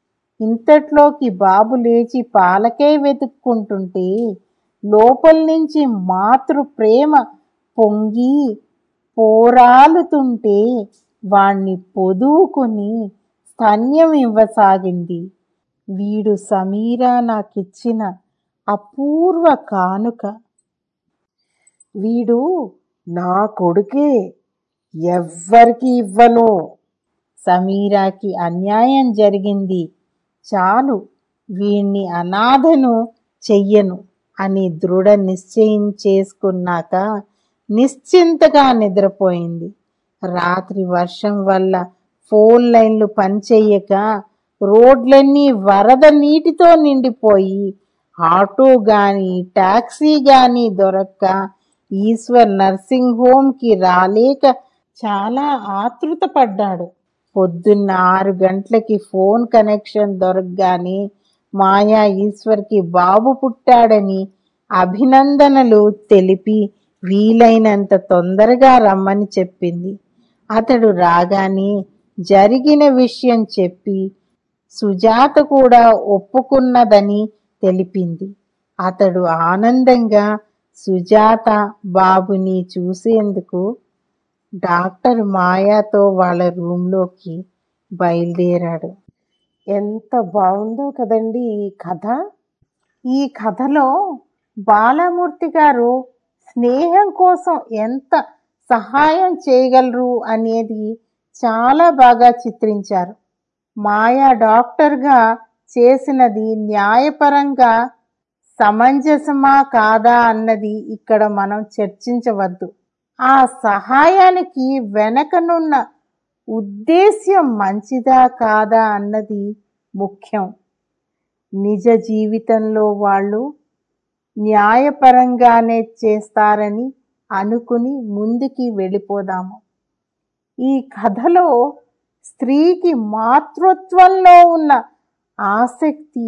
ఇంతట్లోకి బాబు లేచి పాలకే వెతుక్కుంటుంటే లోపల నుంచి మాతృ ప్రేమ పొంగి పోరాలుతుంటే వాణ్ణి పొదువుకుని స్తన్యం ఇవ్వసాగింది వీడు సమీరా నాకిచ్చిన అపూర్వ కానుక వీడు నా కొడుకే ఎవ్వరికి ఇవ్వను సమీరాకి అన్యాయం జరిగింది చాలు వీణ్ణి అనాథను చెయ్యను అని దృఢ నిశ్చయం చేసుకున్నాక నిశ్చింతగా నిద్రపోయింది రాత్రి వర్షం వల్ల ఫోన్ లైన్లు పనిచెయ్యక రోడ్లన్నీ వరద నీటితో నిండిపోయి ఆటో గాని టాక్సీ గాని దొరక్క ఈశ్వర్ నర్సింగ్ హోమ్కి రాలేక చాలా ఆతృత పడ్డాడు పొద్దున్న ఆరు గంటలకి ఫోన్ కనెక్షన్ దొరకగానే మాయా ఈశ్వర్కి బాబు పుట్టాడని అభినందనలు తెలిపి వీలైనంత తొందరగా రమ్మని చెప్పింది అతడు రాగానే జరిగిన విషయం చెప్పి సుజాత కూడా ఒప్పుకున్నదని తెలిపింది అతడు ఆనందంగా సుజాత బాబుని చూసేందుకు డాక్టర్ మాయాతో వాళ్ళ రూమ్లోకి బయలుదేరాడు ఎంత బాగుందో కదండి ఈ కథ ఈ కథలో బాలమూర్తి గారు స్నేహం కోసం ఎంత సహాయం చేయగలరు అనేది చాలా బాగా చిత్రించారు మాయా డాక్టర్గా చేసినది న్యాయపరంగా సమంజసమా కాదా అన్నది ఇక్కడ మనం చర్చించవద్దు ఆ సహాయానికి వెనకనున్న ఉద్దేశ్యం మంచిదా కాదా అన్నది ముఖ్యం నిజ జీవితంలో వాళ్ళు న్యాయపరంగానే చేస్తారని అనుకుని ముందుకి వెళ్ళిపోదాము ఈ కథలో స్త్రీకి మాతృత్వంలో ఉన్న ఆసక్తి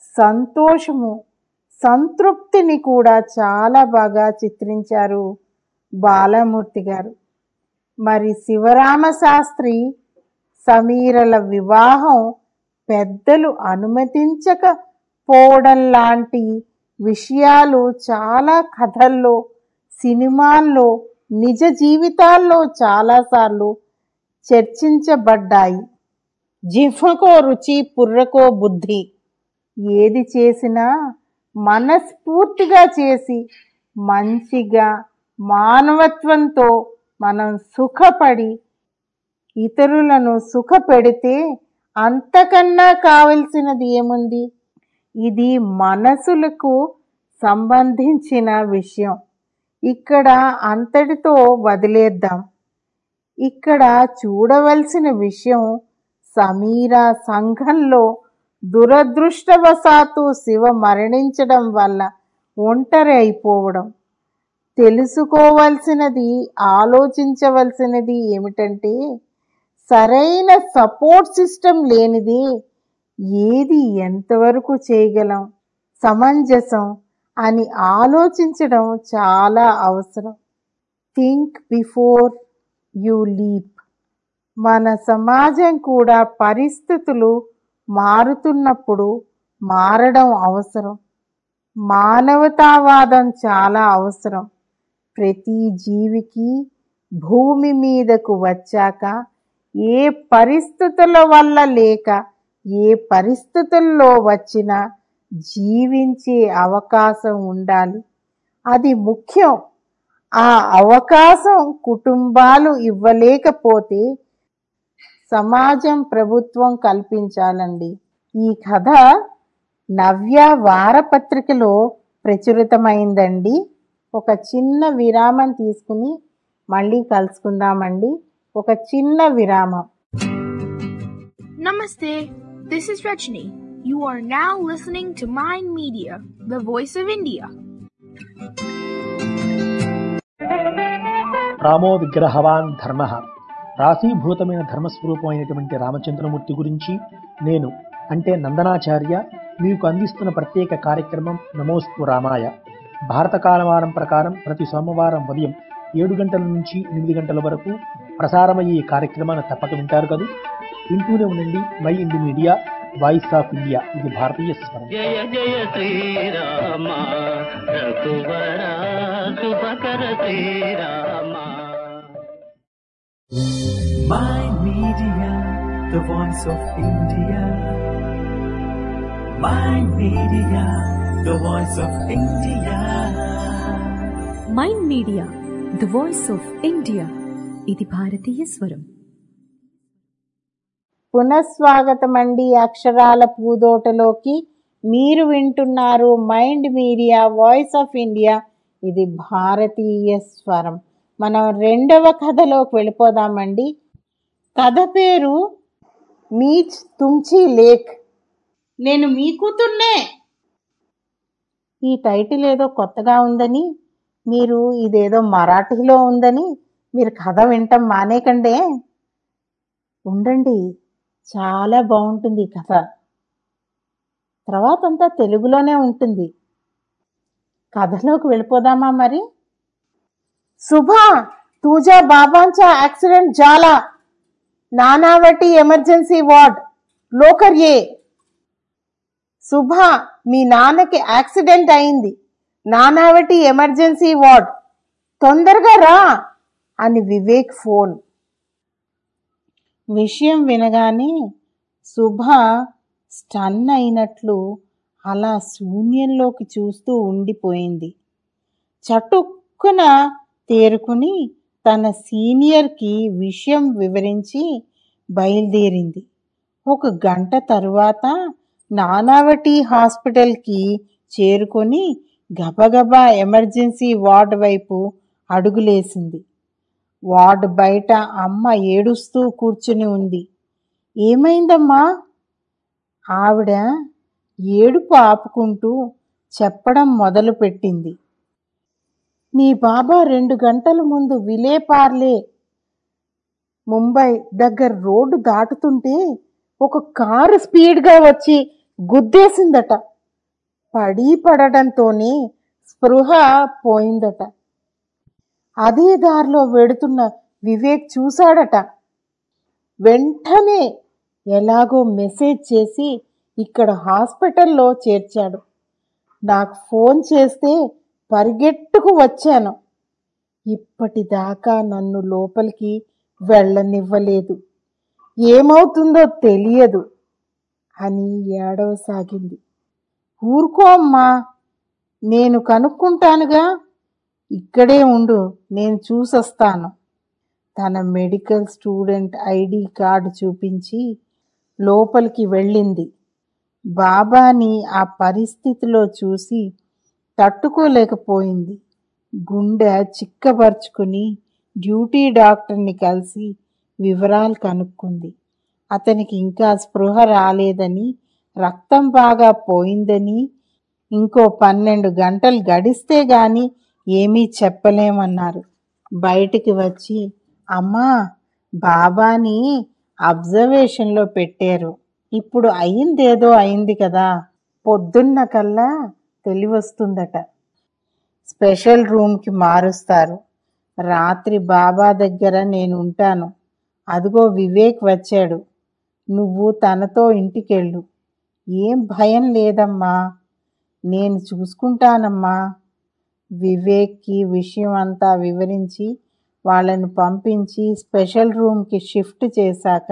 సంతోషము సంతృప్తిని కూడా చాలా బాగా చిత్రించారు బాలమూర్తి గారు మరి శివరామ శాస్త్రి సమీరల వివాహం పెద్దలు అనుమతించకపోవడం లాంటి విషయాలు చాలా కథల్లో సినిమాల్లో నిజ జీవితాల్లో చాలాసార్లు చర్చించబడ్డాయి జిహ్వకో రుచి పుర్రకో బుద్ధి ఏది చేసినా మనస్ఫూర్తిగా చేసి మంచిగా మానవత్వంతో మనం సుఖపడి ఇతరులను సుఖపెడితే అంతకన్నా కావలసినది ఏముంది ఇది మనసులకు సంబంధించిన విషయం ఇక్కడ అంతటితో వదిలేద్దాం ఇక్కడ చూడవలసిన విషయం సమీరా సంఘంలో దురదృష్టవశాత్తు శివ మరణించడం వల్ల ఒంటరి అయిపోవడం తెలుసుకోవలసినది ఆలోచించవలసినది ఏమిటంటే సరైన సపోర్ట్ సిస్టమ్ లేనిది ఏది ఎంతవరకు చేయగలం సమంజసం అని ఆలోచించడం చాలా అవసరం థింక్ బిఫోర్ యూ లీప్ మన సమాజం కూడా పరిస్థితులు మారుతున్నప్పుడు మారడం అవసరం మానవతావాదం చాలా అవసరం ప్రతి జీవికి భూమి మీదకు వచ్చాక ఏ పరిస్థితుల వల్ల లేక ఏ పరిస్థితుల్లో వచ్చినా జీవించే అవకాశం ఉండాలి అది ముఖ్యం ఆ అవకాశం కుటుంబాలు ఇవ్వలేకపోతే సమాజం ప్రభుత్వం కల్పించాలండి ఈ కథ నవ్య వారపత్రికలో ప్రచురితమైందండి ఒక చిన్న విరామం తీసుకుని మళ్ళీ కలుసుకుందామండి ఒక చిన్న విరామం Namaste. This is Rajni. You are now listening to Mind Media, the voice of India. రామో విగ్రహవాన్ ధర్మ రాశీభూతమైన ధర్మస్వరూపమైనటువంటి రామచంద్రమూర్తి గురించి నేను అంటే నందనాచార్య మీకు అందిస్తున్న ప్రత్యేక కార్యక్రమం నమోస్తు రామాయ భారత కాలమానం ప్రకారం ప్రతి సోమవారం ఉదయం ఏడు గంటల నుంచి ఎనిమిది గంటల వరకు ప్రసారమయ్యే ఈ కార్యక్రమాన్ని తప్పక వింటారు కదా వింటూనే ఉండండి Mind Media voice of India ఇది భారతీయ స్వరం జయ జయ శ్రీరామ రఘువర శుభకర శ్రీరామ Mind Media, the voice of India. Mind Media, the voice of India. Mind Media the voice of India ఇది భారతీయ స్వరం పునఃస్వాగతం అండి అక్షరాల పూదోటలోకి మీరు వింటున్నారు Mind Media voice of India ఇది భారతీయ స్వరం మనం రెండవ కథలోకి వెళ్ళిపోదామండి కథ పేరు మీచ్ తుంచి లేక్ నేను మీ కూతుర్నే ఈ టైటిల్ ఏదో కొత్తగా ఉందని మీరు ఇదేదో మరాఠీలో ఉందని మీరు కథ వింటాం మానేకండే ఉండండి చాలా బాగుంటుంది ఈ కథ తర్వాత అంతా తెలుగులోనే ఉంటుంది కథలోకి వెళ్ళిపోదామా మరి सुबह तुझ्या बाबांचा ऍक्सिडेंट झाला नानावटी ఎమర్జెన్సీ వార్డ్ లోకర్ ఏ సుభా మీ నాన్నకి యాక్సిడెంట్ అయింది నానావటి ఎమర్జెన్సీ వార్డ్ తొందరగా రా అని వివేక్ ఫోన్ విషయం వినగానే సుభ స్టన్ అయినట్లు అలా శూన్యంలోకి చూస్తూ ఉండిపోయింది చటుక్కున తేరుకుని తన సీనియర్కి విషయం వివరించి బయలుదేరింది ఒక గంట తరువాత నానావటి హాస్పిటల్కి చేరుకొని గబగబా ఎమర్జెన్సీ వార్డ్ వైపు అడుగులేసింది వార్డ్ బయట అమ్మ ఏడుస్తూ కూర్చుని ఉంది ఏమైందమ్మా ఆవిడ ఏడుపు ఆపుకుంటూ చెప్పడం మొదలుపెట్టింది మీ బాబా రెండు గంటల ముందు విలేపార్లే ముంబై దగ్గర రోడ్డు దాటుతుంటే ఒక కారు స్పీడ్గా వచ్చి గుద్దేసిందట పడి పడడంతోనే స్పృహ పోయిందట అదే దారిలో వెడుతున్న వివేక్ చూశాడట వెంటనే ఎలాగో మెసేజ్ చేసి ఇక్కడ హాస్పిటల్లో చేర్చాడు నాకు ఫోన్ చేస్తే పరిగెట్టుకు వచ్చాను ఇప్పటిదాకా నన్ను లోపలికి వెళ్ళనివ్వలేదు ఏమవుతుందో తెలియదు అని ఏడవసాగింది ఊరుకో అమ్మా నేను కనుక్కుంటానుగా ఇక్కడే ఉండు నేను చూసొస్తాను తన మెడికల్ స్టూడెంట్ ఐడి కార్డు చూపించి లోపలికి వెళ్ళింది బాబాని ఆ పరిస్థితిలో చూసి తట్టుకోలేకపోయింది గుండె చిక్కబరుచుకుని డ్యూటీ డాక్టర్ని కలిసి వివరాలు కనుక్కుంది అతనికి ఇంకా స్పృహ రాలేదని రక్తం బాగా పోయిందని ఇంకో పన్నెండు గంటలు గడిస్తే గాని ఏమీ చెప్పలేమన్నారు బయటికి వచ్చి అమ్మా బాబాని అబ్జర్వేషన్లో పెట్టారు ఇప్పుడు అయిందేదో అయింది కదా పొద్దున్న కల్లా తెలివస్తుందట స్పెషల్ రూమ్కి మారుస్తారు రాత్రి బాబా దగ్గర నేను ఉంటాను అదిగో వివేక్ వచ్చాడు నువ్వు తనతో ఇంటికెళ్ళు ఏం భయం లేదమ్మా నేను చూసుకుంటానమ్మా వివేక్కి విషయం అంతా వివరించి వాళ్ళని పంపించి స్పెషల్ రూమ్కి షిఫ్ట్ చేశాక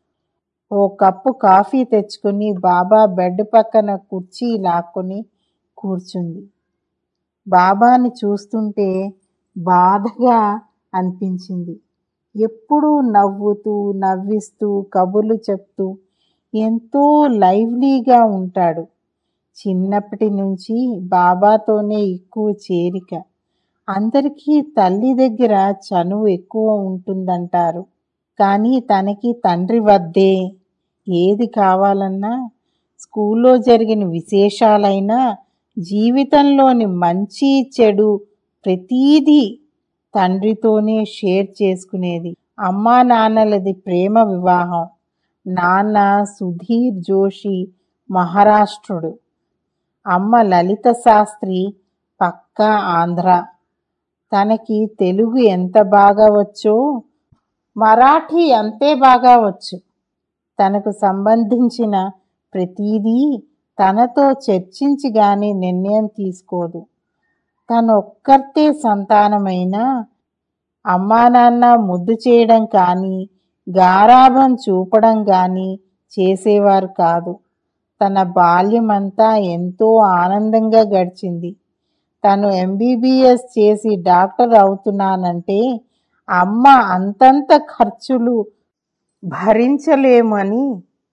ఓ కప్పు కాఫీ తెచ్చుకుని బాబా బెడ్ పక్కన కుర్చీ లాక్కొని కూర్చుంది బాబాని చూస్తుంటే బాధగా అనిపించింది ఎప్పుడూ నవ్వుతూ నవ్విస్తూ కబుర్లు చెప్తూ ఎంతో లైవ్లీగా ఉంటాడు చిన్నప్పటి నుంచి బాబాతోనే ఎక్కువ చేరిక అందరికీ తల్లి దగ్గర చనువు ఎక్కువ ఉంటుందంటారు కానీ తనకి తండ్రి వద్దే ఏది కావాలన్నా స్కూల్లో జరిగిన విశేషాలైనా జీవితంలోని మంచి చెడు ప్రతీదీ తండ్రితోనే షేర్ చేసుకునేది అమ్మా నాన్నలది ప్రేమ వివాహం నాన్న సుధీర్ జోషి మహారాష్ట్రుడు అమ్మ లలిత శాస్త్రి పక్కా ఆంధ్ర తనకి తెలుగు ఎంత బాగా వచ్చో మరాఠీ అంతే బాగా వచ్చు తనకు సంబంధించిన ప్రతీదీ తనతో చర్చించి గాని నిర్ణయం తీసుకోదు తను ఒక్కర్తే సంతానమైన అమ్మా నాన్న ముద్దు చేయడం కానీ గారాభం చూపడం కానీ చేసేవారు కాదు తన బాల్యమంతా ఎంతో ఆనందంగా గడిచింది తను ఎంబీబీఎస్ చేసి డాక్టర్ అవుతున్నానంటే అమ్మ అంతంత ఖర్చులు భరించలేమని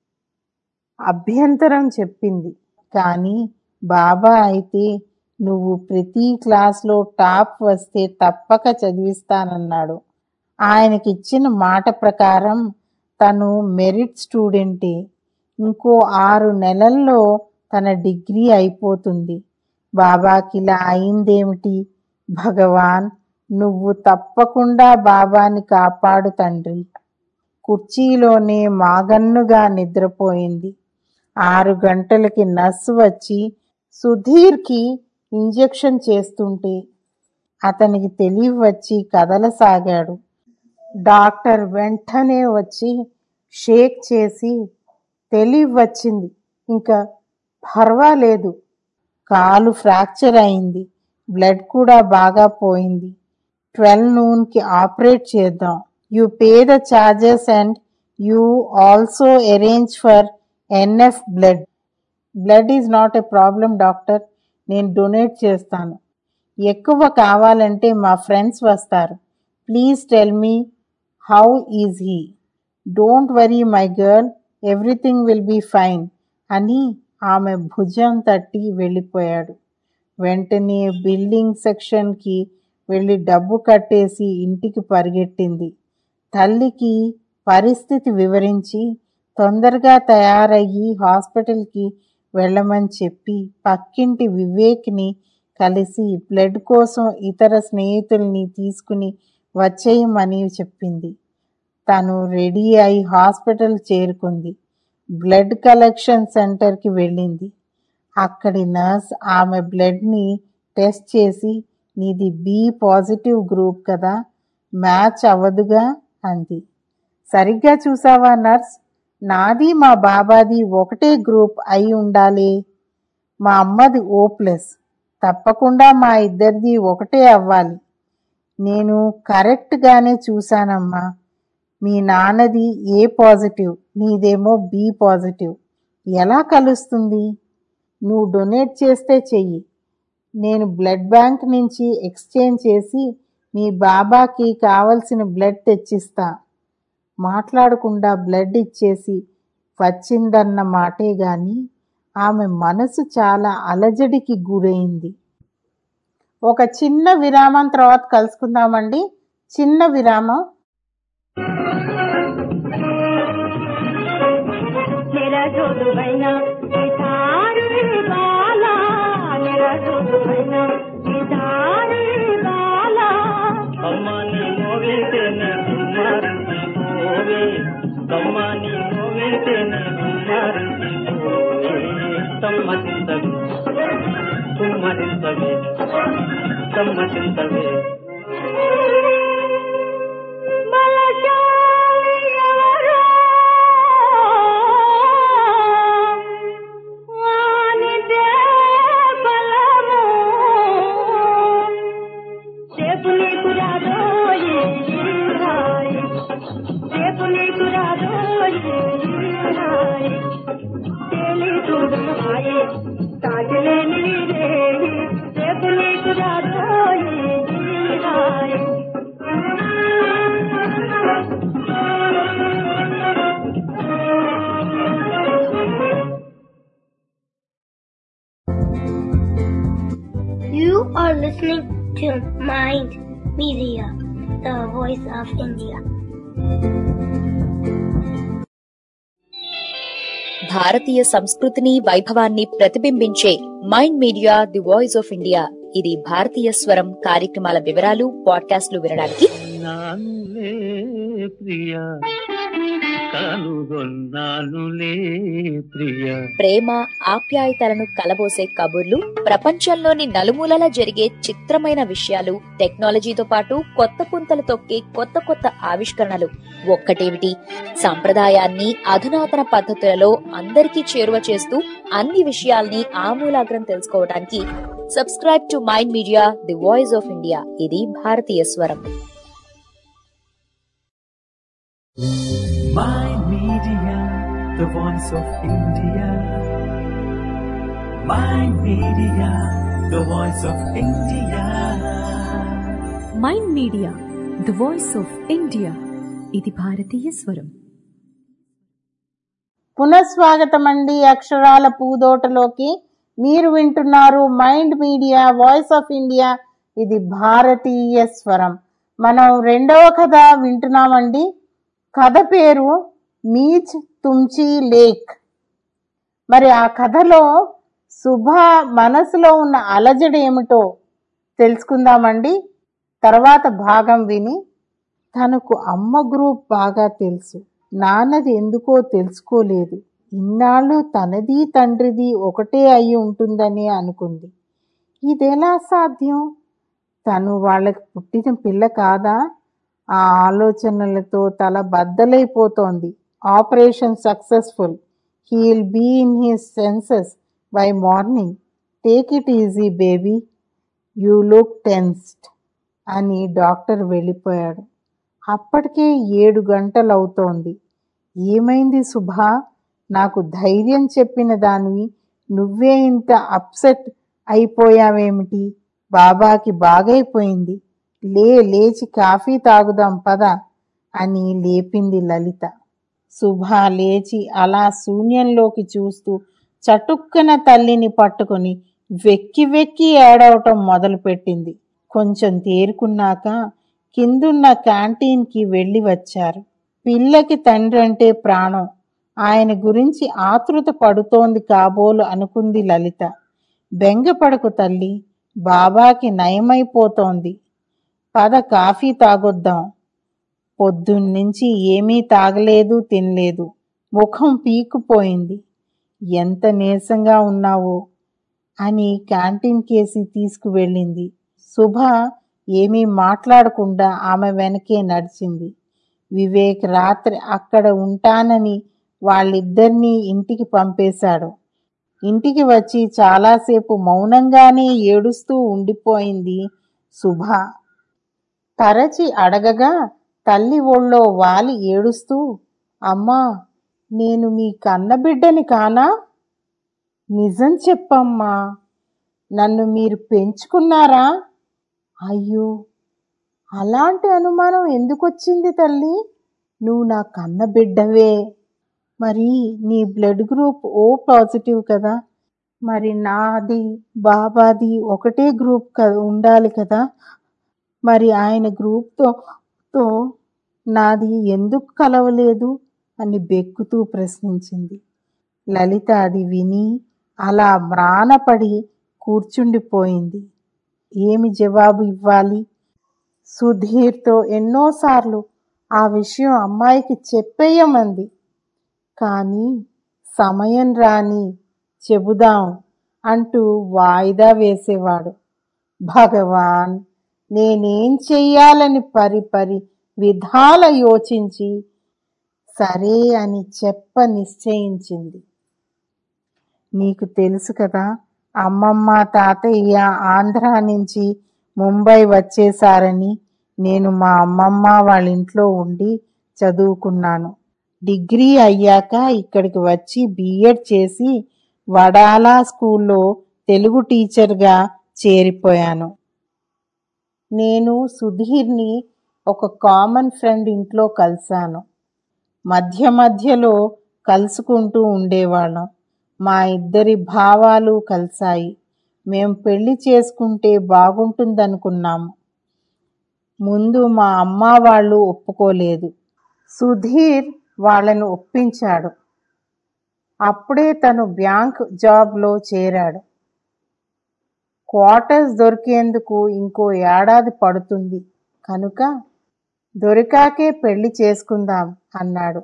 అభ్యంతరం చెప్పింది కానీ బాబా అయితే నువ్వు ప్రతి క్లాస్లో టాప్ వస్తే తప్పక చదివిస్తానన్నాడు ఆయనకిచ్చిన మాట ప్రకారం తను మెరిట్ స్టూడెంటే ఇంకో ఆరు నెలల్లో తన డిగ్రీ అయిపోతుంది బాబాకి ఇలా అయిందేమిటి భగవాన్ నువ్వు తప్పకుండా బాబాని కాపాడు తండ్రి కుర్చీలోనే మాగన్నుగా నిద్రపోయింది ఆరు గంటలకి నర్సు వచ్చి సుధీర్కి ఇంజెక్షన్ చేస్తుంటే అతనికి తెలివి వచ్చి కదలసాగాడు డాక్టర్ వెంటనే వచ్చి షేక్ చేసి తెలివి వచ్చింది ఇంకా పర్వాలేదు కాలు ఫ్రాక్చర్ అయింది బ్లడ్ కూడా బాగా పోయింది ట్వెల్వ్ నూన్కి ఆపరేట్ చేద్దాం you pay the charges and you also arrange for enough blood blood is not a problem doctor నేను డొనేట్ చేస్తాను ఎక్కువ కావాలంటే మా ఫ్రెండ్స్ వస్తారు please tell me how is he don't worry my girl everything will be fine అని ఆమె భుజం తట్టి వెళ్ళిపోయాడు వెంటనే బిల్డింగ్ సెక్షన్కి వెళ్ళి డబ్బు కట్టేసి ఇంటికి పరిగెట్టింది తల్లికి పరిస్థితి వివరించి తొందరగా తయారయ్యి హాస్పిటల్కి వెళ్ళమని చెప్పి పక్కింటి వివేక్ని కలిసి బ్లడ్ కోసం ఇతర స్నేహితుల్ని తీసుకుని వచ్చేయమని చెప్పింది తను రెడీ అయి హాస్పిటల్ చేరుకుంది బ్లడ్ కలెక్షన్ సెంటర్కి వెళ్ళింది అక్కడి నర్స్ ఆమె బ్లడ్ని టెస్ట్ చేసి నీది బి పాజిటివ్ గ్రూప్ కదా మ్యాచ్ అవ్వదుగా అంది సరిగ్గా చూసావా నర్స్ నాది మా బాబాది ఒకటే గ్రూప్ అయి ఉండాలి మా అమ్మది ఓ ప్లస్ తప్పకుండా మా ఇద్దరిది ఒకటే అవ్వాలి నేను కరెక్ట్గానే చూశానమ్మా మీ నాన్నది ఏ పాజిటివ్ నీదేమో బి పాజిటివ్ ఎలా కలుస్తుంది నువ్వు డొనేట్ చేస్తే చెయ్యి నేను బ్లడ్ బ్యాంక్ నుంచి ఎక్స్చేంజ్ చేసి మీ బాబాకి కావలసిన బ్లడ్ తెచ్చిస్తా మాట్లాడకుండా బ్లడ్ ఇచ్చేసి వచ్చిందన్న మాటే గాని ఆమె మనసు చాలా అలజడికి గురైంది ఒక చిన్న విరామం తర్వాత కలుసుకుందామండి చిన్న విరామం मेरा जोदू बहना गिटार वाला मेरा जोदू बहना गिटार वाला అమ్మాని మోవితేనే కుమారంతి పోవే కమ్మాని మోవితేనే కుమారంతి పోవే సమ్మతింతవే కుమ్మరింతవే సమ్మతింతవే బలశాలి ఎవరో వానిదే బలము రేపు నీకు రాదోయి రాయి రేపు నీకు రాదోయి రాయి తేలి చూడమాయే తాజలేని రేయి రేపు నీకు రాదోయి రాయి You are listening to Mind Media, the voice of India. భారతీయ సంస్కృతిని వైభవాన్ని ప్రతిబింబించే Mind Media the voice of India ఇది భారతీయ స్వరం కార్యక్రమాల వివరాలు పాడ్కాస్ట్లు వినడానికి నానులే ప్రియ కనుగొన్నానులే ప్రియ ప్రేమ ఆప్యాయతలను కలబోసే కబుర్లు ప్రపంచంలోని నలుమూలలా జరిగే చిత్రమైన విషయాలు టెక్నాలజీతో పాటు కొత్త పుంతలు తొక్కే కొత్త కొత్త ఆవిష్కరణలు ఒక్కటేమిటి సంప్రదాయాన్ని అధునాతన పద్ధతులలో అందరికీ చేరువ చేస్తూ అన్ని విషయాల్ని ఆమూలాగ్రం తెలుసుకోవడానికి subscribe to Mind Media the voice of India ఇది భారతీయ స్వరం Mind Media, the voice of India. Mind Media, the voice of India. Mind Media the voice of India ఇది భారతీయ స్వరం పునఃస్వాగతం అండి అక్షరాల పూదోటలోకి మీరు వింటున్నారు Mind Media voice of India ఇది భారతీయ స్వరం మనం రెండవ కథ వింటున్నామండి కథ పేరు మీచ్ తుంచి లేక్ మరి ఆ కథలో శుభ మనసులో ఉన్న అలజడి ఏమిటో తెలుసుకుందామండి తర్వాత భాగం విని తనకు అమ్మ గ్రూప్ బాగా తెలుసు నాన్నది ఎందుకో తెలుసుకోలేదు ఇన్నాళ్ళు తనది తండ్రిది ఒకటే అయి ఉంటుందని అనుకుంది ఇదెలా సాధ్యం తను వాళ్ళకి పుట్టిన పిల్ల కాదా ఆ ఆలోచనలతో తల బద్దలైపోతోంది operation successful he'll be in his senses by morning take it easy baby you look tensed అని డాక్టర్ వెళ్ళిపోయాడు అప్పటికే ఏడు గంటలు అవుతోంది ఏమైంది సుభా నాకు ధైర్యం చెప్పిన దానివి నువ్వే ఇంత అప్సెట్ అయిపోయావేమిటి బాబాకి బాగైపోయింది లే లేచి కాఫీ తాగుదాం పద అని లేపింది లలిత శుభ లేచి అలా శూన్యంలోకి చూస్తూ చటుక్కన తల్లిని పట్టుకొని వెక్కి వెక్కి ఏడవటం మొదలుపెట్టింది కొంచెం తేరుకున్నాక కిందున్న క్యాంటీన్కి వెళ్ళి వచ్చారు పిల్లకి తండ్రి అంటే ప్రాణం ఆయన గురించి ఆతృత పడుతోంది కాబోలు అనుకుంది లలిత బెంగపడకు తల్లి బాబాకి నయమైపోతోంది పద కాఫీ తాగొద్దాం పొద్దున్నుంచి ఏమీ తాగలేదు తినలేదు ముఖం పీకుపోయింది ఎంత నీరసంగా ఉన్నావో అని క్యాంటీన్ కేసి తీసుకువెళ్ళింది శుభ ఏమీ మాట్లాడకుండా ఆమె వెనకే నడిచింది వివేక్ రాత్రి అక్కడ ఉంటానని వాళ్ళిద్దరినీ ఇంటికి పంపేశాడు ఇంటికి వచ్చి చాలాసేపు మౌనంగానే ఏడుస్తూ ఉండిపోయింది శుభ తరచి అడగగా తల్లి ఒళ్ళో వాలి ఏడుస్తూ అమ్మా నేను మీ కన్నబిడ్డని కానా నిజం చెప్పమ్మా నన్ను మీరు పెంచుకున్నారా అయ్యో అలాంటి అనుమానం ఎందుకు వచ్చింది తల్లి నువ్వు నా కన్న బిడ్డవే మరి నీ బ్లడ్ గ్రూప్ ఓ పాజిటివ్ కదా మరి నాది బాబాది ఒకటే గ్రూప్ కదా ఉండాలి కదా మరి ఆయన గ్రూప్తో తో నాది ఎందుకు కలవలేదు అని బెక్కుతూ ప్రశ్నించింది లలిత అది విని అలా మ్రానపడి కూర్చుండిపోయింది ఏమి జవాబు ఇవ్వాలి సుధీర్తో ఎన్నోసార్లు ఆ విషయం అమ్మాయికి చెప్పేయమంది కానీ సమయం రాని చెబుదాం అంటూ వాయిదా వేసేవాడు భగవాన్ నేనేం చెయ్యాలని పరి పరి విధాల యోచించి సరే అని చెప్ప నిశ్చయించింది నీకు తెలుసు కదా అమ్మమ్మ తాతయ్య ఆంధ్ర నుంచి ముంబై వచ్చేసారని నేను మా అమ్మమ్మ వాళ్ళ ఇంట్లో ఉండి చదువుకున్నాను డిగ్రీ అయ్యాక ఇక్కడికి వచ్చి బిఎడ్ చేసి వడాలా స్కూల్లో తెలుగు టీచర్గా చేరిపోయాను నేను సుధీర్ని ఒక కామన్ ఫ్రెండ్ ఇంట్లో కలిశాను మధ్య మధ్యలో కలుసుకుంటూ ఉండేవాళ్ళం మా ఇద్దరి భావాలు కలిశాయి మేం పెళ్లి చేసుకుంటే బాగుంటుందనుకున్నాము ముందు మా అమ్మ వాళ్ళు ఒప్పుకోలేదు సుధీర్ వాళ్ళను ఒప్పించాడు అప్పుడే తను బ్యాంక్ జాబ్లో చేరాడు క్వార్టర్స్ దొరికేందుకు ఇంకో ఏడాది పడుతుంది కనుక దొరికాకే పెళ్లి చేసుకుందాం అన్నాడు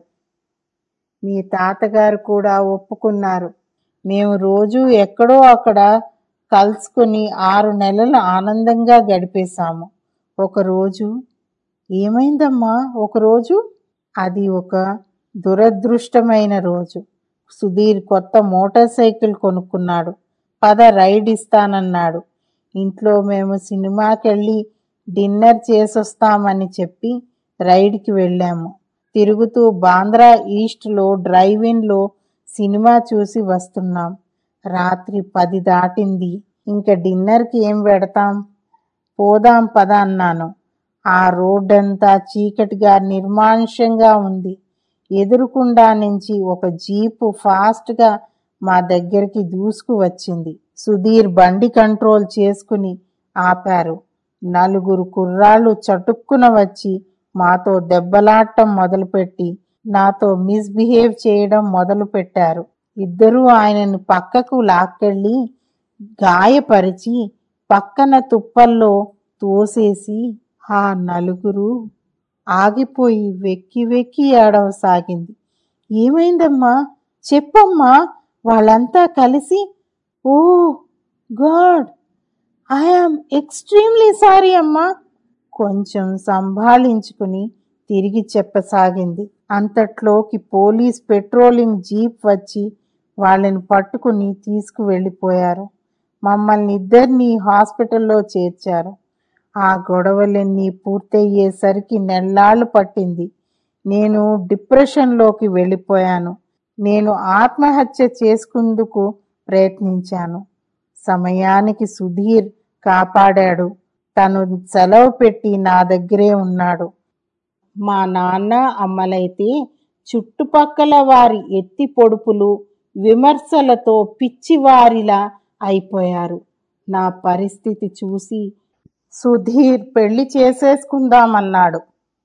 మీ తాతగారు కూడా ఒప్పుకున్నారు మేము రోజు ఎక్కడో అక్కడ కలుసుకుని ఆరు నెలలు ఆనందంగా గడిపేశాము ఒకరోజు ఏమైందమ్మా ఒకరోజు అది ఒక దురదృష్టమైన రోజు సుధీర్ కొత్త మోటార్ సైకిల్ కొనుక్కున్నాడు పద రైడ్ ఇస్తానన్నాడు ఇంట్లో మేము సినిమాకెళ్ళి డిన్నర్ చేసొస్తామని చెప్పి రైడ్కి వెళ్ళాము తిరుగుతూ బాంద్రా ఈస్ట్లో డ్రైవ్ ఇన్లో సినిమా చూసి వస్తున్నాం రాత్రి పది దాటింది ఇంకా డిన్నర్కి ఏం పెడతాం పోదాం పద అన్నాను ఆ రోడ్డంతా చీకటిగా నిర్మానుష్యంగా ఉంది ఎదురుకుండా నుంచి ఒక జీపు ఫాస్ట్గా మా దగ్గరికి దూసుకు వచ్చింది సుధీర్ బండి కంట్రోల్ చేసుకుని ఆపారు నలుగురు కుర్రాళ్ళు చటుక్కున వచ్చి మాతో దెబ్బలాటం మొదలుపెట్టి నాతో మిస్బిహేవ్ చేయడం మొదలుపెట్టారు ఇద్దరూ ఆయనను పక్కకు లాక్కెళ్ళి గాయపరిచి పక్కన తుప్పల్లో తోసేసి ఆ నలుగురు ఆగిపోయి వెక్కి వెక్కి ఏడవసాగింది ఏమైందమ్మా చెప్పమ్మా వాళ్ళంతా కలిసి oh God I am extremely sorry అమ్మా కొంచెం సంభాళించుకుని తిరిగి చెప్పసాగింది అంతట్లోకి పోలీస్ పెట్రోలింగ్ జీప్ వచ్చి వాళ్ళని పట్టుకుని తీసుకువెళ్ళిపోయారు మమ్మల్ని ఇద్దరిని హాస్పిటల్లో చేర్చారు ఆ గొడవలన్నీ పూర్తయ్యేసరికి నెల్లాళ్ళు పట్టింది నేను డిప్రెషన్లోకి వెళ్ళిపోయాను నేను ఆత్మహత్య చేసుకుందుకు ప్రయత్నించాను సమయానికి సుధీర్ కాపాడాడు తను సెలవు పెట్టి నా దగ్గరే ఉన్నాడు మా నాన్న అమ్మలైతే చుట్టుపక్కల వారి ఎత్తి పొడుపులు విమర్శలతో పిచ్చివారిలా అయిపోయారు నా పరిస్థితి చూసి సుధీర్ పెళ్లి చేసేసుకుందామన్నాడు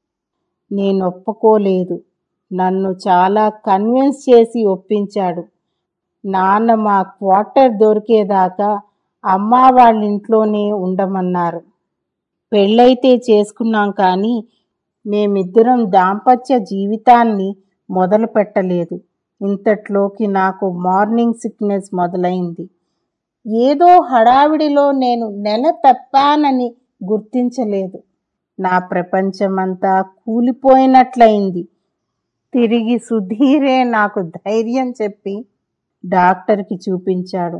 నేను ఒప్పుకోలేదు నన్ను చాలా కన్విన్స్ చేసి ఒప్పించాడు నాన్న మా క్వార్టర్ దొరికేదాకా అమ్మ వాళ్ళ ఇంట్లోనే ఉండమన్నారు పెళ్ళైతే చేసుకున్నాం కానీ మేమిద్దరం దాంపత్య జీవితాన్ని మొదలు పెట్టలేదు ఇంతట్లోకి నాకు మార్నింగ్ సిక్నెస్ మొదలైంది ఏదో హడావిడిలో నేను నెల తప్పానని గుర్తించలేదు నా ప్రపంచమంతా కూలిపోయినట్లయింది తిరిగి సుధీరే నాకు ధైర్యం చెప్పి డాక్టర్కి చూపించాడు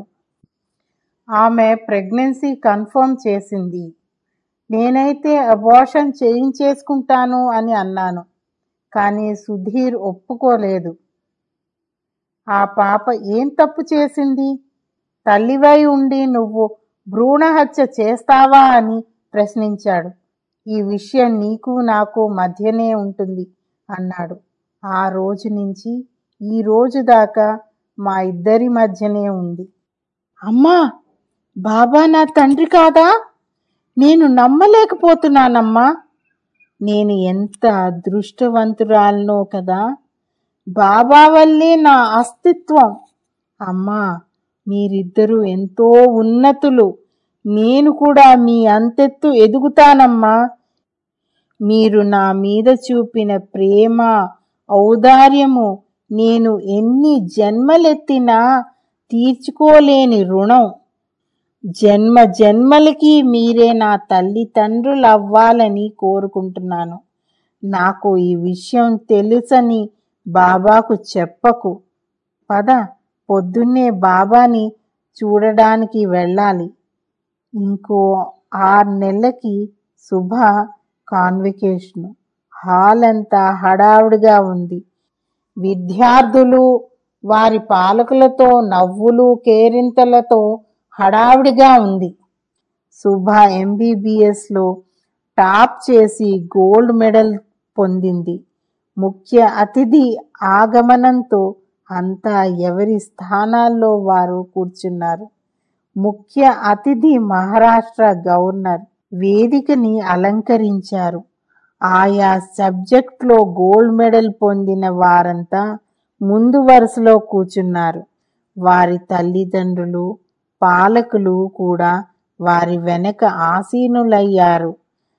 ఆమె ప్రెగ్నెన్సీ కన్ఫర్మ్ చేసింది నేనైతే అబార్షన్ చేయించేసుకుంటాను అని అన్నాను కానీ సుధీర్ ఒప్పుకోలేదు ఆ పాప ఏం తప్పు చేసింది తల్లివై ఉండి నువ్వు భ్రూణ హత్య చేస్తావా అని ప్రశ్నించాడు ఈ విషయం నీకు నాకు మధ్యనే ఉంటుంది అన్నాడు ఆ రోజు నుంచి ఈ రోజు దాకా మా ఇద్దరి మధ్యనే ఉంది అమ్మా బాబా నా తండ్రి కాదా నేను నమ్మలేకపోతున్నానమ్మా నేను ఎంత అదృష్టవంతురాలనో కదా బాబా వల్లే నా అస్తిత్వం అమ్మా మీరిద్దరూ ఎంతో ఉన్నతులు నేను కూడా మీ అంతెత్తు ఎదుగుతానమ్మా మీరు నా మీద చూపిన ప్రేమ ఔదార్యము నేను ఎన్ని జన్మలెత్తినా తీర్చుకోలేని రుణం జన్మ జన్మలకి మీరే నా తల్లిదండ్రులు అవ్వాలని కోరుకుంటున్నాను నాకు ఈ విషయం తెలుసని బాబాకు చెప్పకు పద పొద్దున్నే బాబాని చూడడానికి వెళ్ళాలి ఇంకో ఆరు నెలలకి శుభ కాన్వికేషన్ హాల్ అంతా హడావుడిగా ఉంది విద్యార్థులు వారి పాలకులతో నవ్వులు కేరింతలతో హడావిడిగా ఉంది శుభ ఎంబీబీఎస్లో టాప్ చేసి గోల్డ్ మెడల్ పొందింది ముఖ్య అతిథి ఆగమనంతో అంతా ఎవరి స్థానాల్లో వారు కూర్చున్నారు ముఖ్య అతిథి మహారాష్ట్ర గవర్నర్ వేదికని అలంకరించారు ఆయా సబ్జెక్ట్లో గోల్డ్ మెడల్ పొందిన వారంతా ముందు వరుసలో కూర్చున్నారు వారి తల్లిదండ్రులు పాలకులు కూడా వారి వెనక ఆసీనులయ్యారు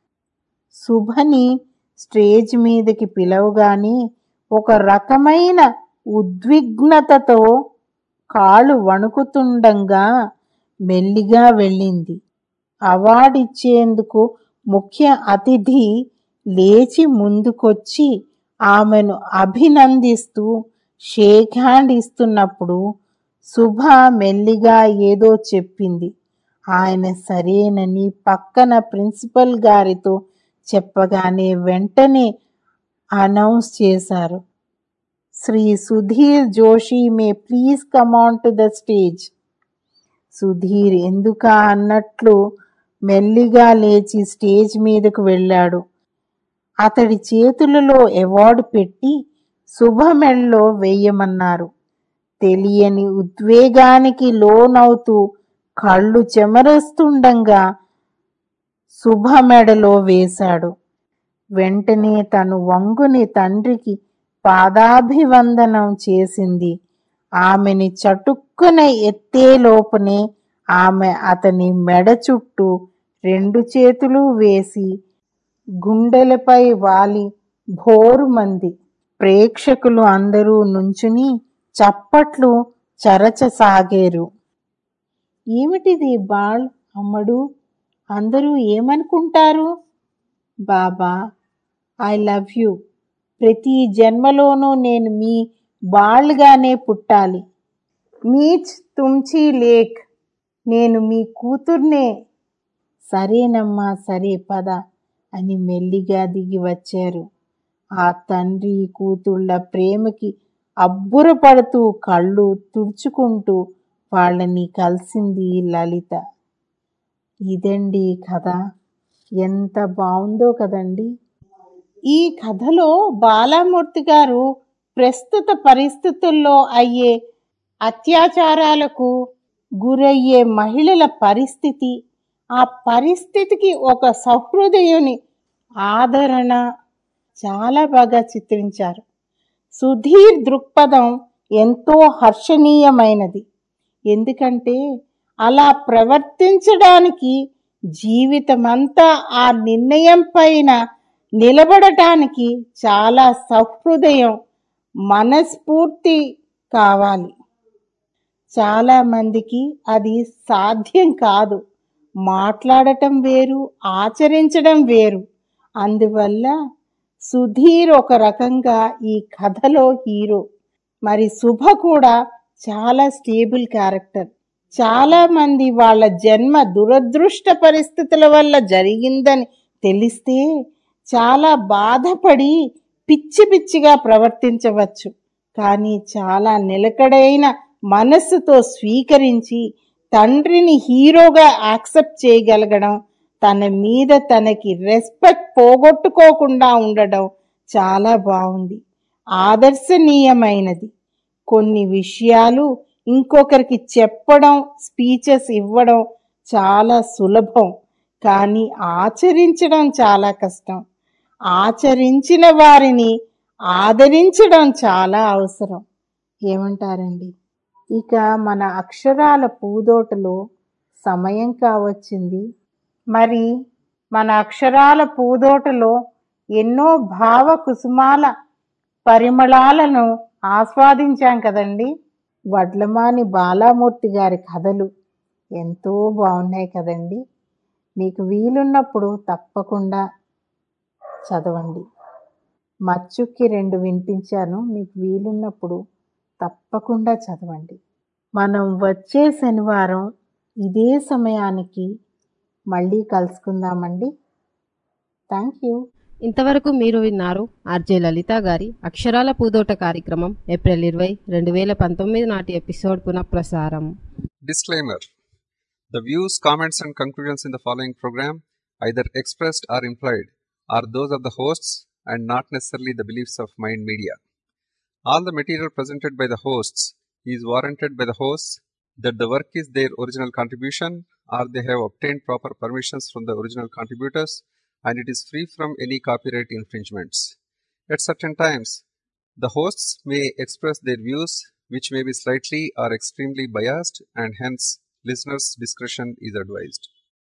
శుభని స్టేజ్ మీదకి పిలవగానే ఒక రకమైన ఉద్విగ్నతతో కాళ్ళు వణుకుతుండగా మెల్లిగా వెళ్ళింది అవార్డిచ్చేందుకు ముఖ్య అతిథి లేచి ముందుకొచ్చి ఆమెను అభినందిస్తూ షేక్ హ్యాండ్ ఇస్తున్నప్పుడు శుభ మెల్లిగా ఏదో చెప్పింది ఆయన సరేనని పక్కన ప్రిన్సిపల్ గారితో చెప్పగానే వెంటనే అనౌన్స్ చేశారు Shri Sudhir Joshi may please come on to the stage Sudhir ఎందుక అన్నట్లు మెల్లిగా లేచి స్టేజ్ మీదకు వెళ్ళాడు అతడి చేతులలో అవార్డు పెట్టి శుభమెళ్ళలో వేయమన్నారు తెలియని ఉద్వేగానికి లోనవుతూ కళ్ళు చెమరస్తుండగా శుభమెడలో వేశాడు వెంటనే తను వంగుని తండ్రికి పాదాభివందనం చేసింది ఆమెని చటుక్కున ఎత్తే లోపునే ఆమె అతని మెడ చుట్టూ రెండు చేతులు వేసి గుండెలపై వాలి భోరుమంది ప్రేక్షకులు అందరూ నుంచుని చప్పట్లు చరచసాగారు ఏమిటిది బాల్ అమ్మడు అందరూ ఏమనుకుంటారు బాబా ఐ లవ్ యూ ప్రతి జన్మలోనూ నేను మీ బాళ్ళుగానే పుట్టాలి మీచ్ తుంచి లేక్ నేను మీ కూతుర్నే సరేనమ్మా సరే పద అని మెల్లిగా దిగి వచ్చారు ఆ తండ్రి కూతుళ్ళ ప్రేమకి అబ్బురపడుతూ కళ్ళు తుడుచుకుంటూ వాళ్ళని కలిసింది లలిత ఇదండి కథ ఎంత బాగుందో కదండి ఈ కథలో బాలామూర్తి గారు ప్రస్తుత పరిస్థితుల్లో అయ్యే అత్యాచారాలకు గురయ్యే మహిళల పరిస్థితి ఆ పరిస్థితికి ఒక సహృదయుని ఆదరణ చాలా బాగా చిత్రించారు సుధీర్ దృక్పథం ఎంతో హర్షణీయమైనది ఎందుకంటే అలా ప్రవర్తించడానికి జీవితమంతా ఆ నిర్ణయం పైన నిలబడటానికి చాలా సహృదయం మనస్ఫూర్తి కావాలి చాలా మందికి అది సాధ్యం కాదు మాట్లాడటం వేరు ఆచరించడం వేరు అందువల్ల సుధీర్ ఒక రకంగా ఈ కథలో హీరో మరి శుభ కూడా చాలా స్టేబుల్ క్యారెక్టర్ చాలా మంది వాళ్ళ జన్మ దురదృష్ట పరిస్థితుల వల్ల జరిగిందని తెలిస్తే చాలా బాధపడి పిచ్చి పిచ్చిగా ప్రవర్తించవచ్చు కానీ చాలా నిలకడైన మనస్సుతో స్వీకరించి తండ్రిని హీరోగా యాక్సెప్ట్ చేయగలగడం తన మీద తనకి రెస్పెక్ట్ పోగొట్టుకోకుండా ఉండడం చాలా బాగుంది ఆదర్శనీయమైనది కొన్ని విషయాలు ఇంకొకరికి చెప్పడం స్పీచెస్ ఇవ్వడం చాలా సులభం కానీ ఆచరించడం చాలా కష్టం ఆచరించిన వారిని ఆదరించడం చాలా అవసరం ఏమంటారండి ఇక మన అక్షరాల పూదోటలో సమయం కావచ్చింది మరి మన అక్షరాల పూదోటలో ఎన్నో భావ కుసుమాల పరిమళాలను ఆస్వాదించాం కదండి వడ్లమాని బాలామూర్తి గారి కథలు ఎంతో బాగున్నాయి కదండి మీకు వీలున్నప్పుడు తప్పకుండా చదవండి మచ్చుక్కి రెండు వినిపించాను మీకు వీలున్నప్పుడు తప్పకుండా చదవండి మనం వచ్చే శనివారం ఇదే సమయానికి మళ్ళీ కలుసుకుందామండి థ్యాంక్ యూ ఇంతవరకు మీరు విన్నారు ఆర్జే లలిత గారి అక్షరాల పూదోట కార్యక్రమం ఏప్రిల్ ఇరవై రెండు వేల పంతొమ్మిది నాటి ఎపిసోడ్ పునఃప్రసారం Disclaimer The views, comments, and conclusions in the following program, either expressed or implied, are those of the hosts and not necessarily the beliefs of Mind Media. All the material presented by the hosts is warranted by the hosts that the work is their original contribution or they have obtained proper permissions from the original contributors and it is free from any copyright infringements. At certain times, the hosts may express their views which may be slightly or extremely biased and hence listeners' discretion is advised.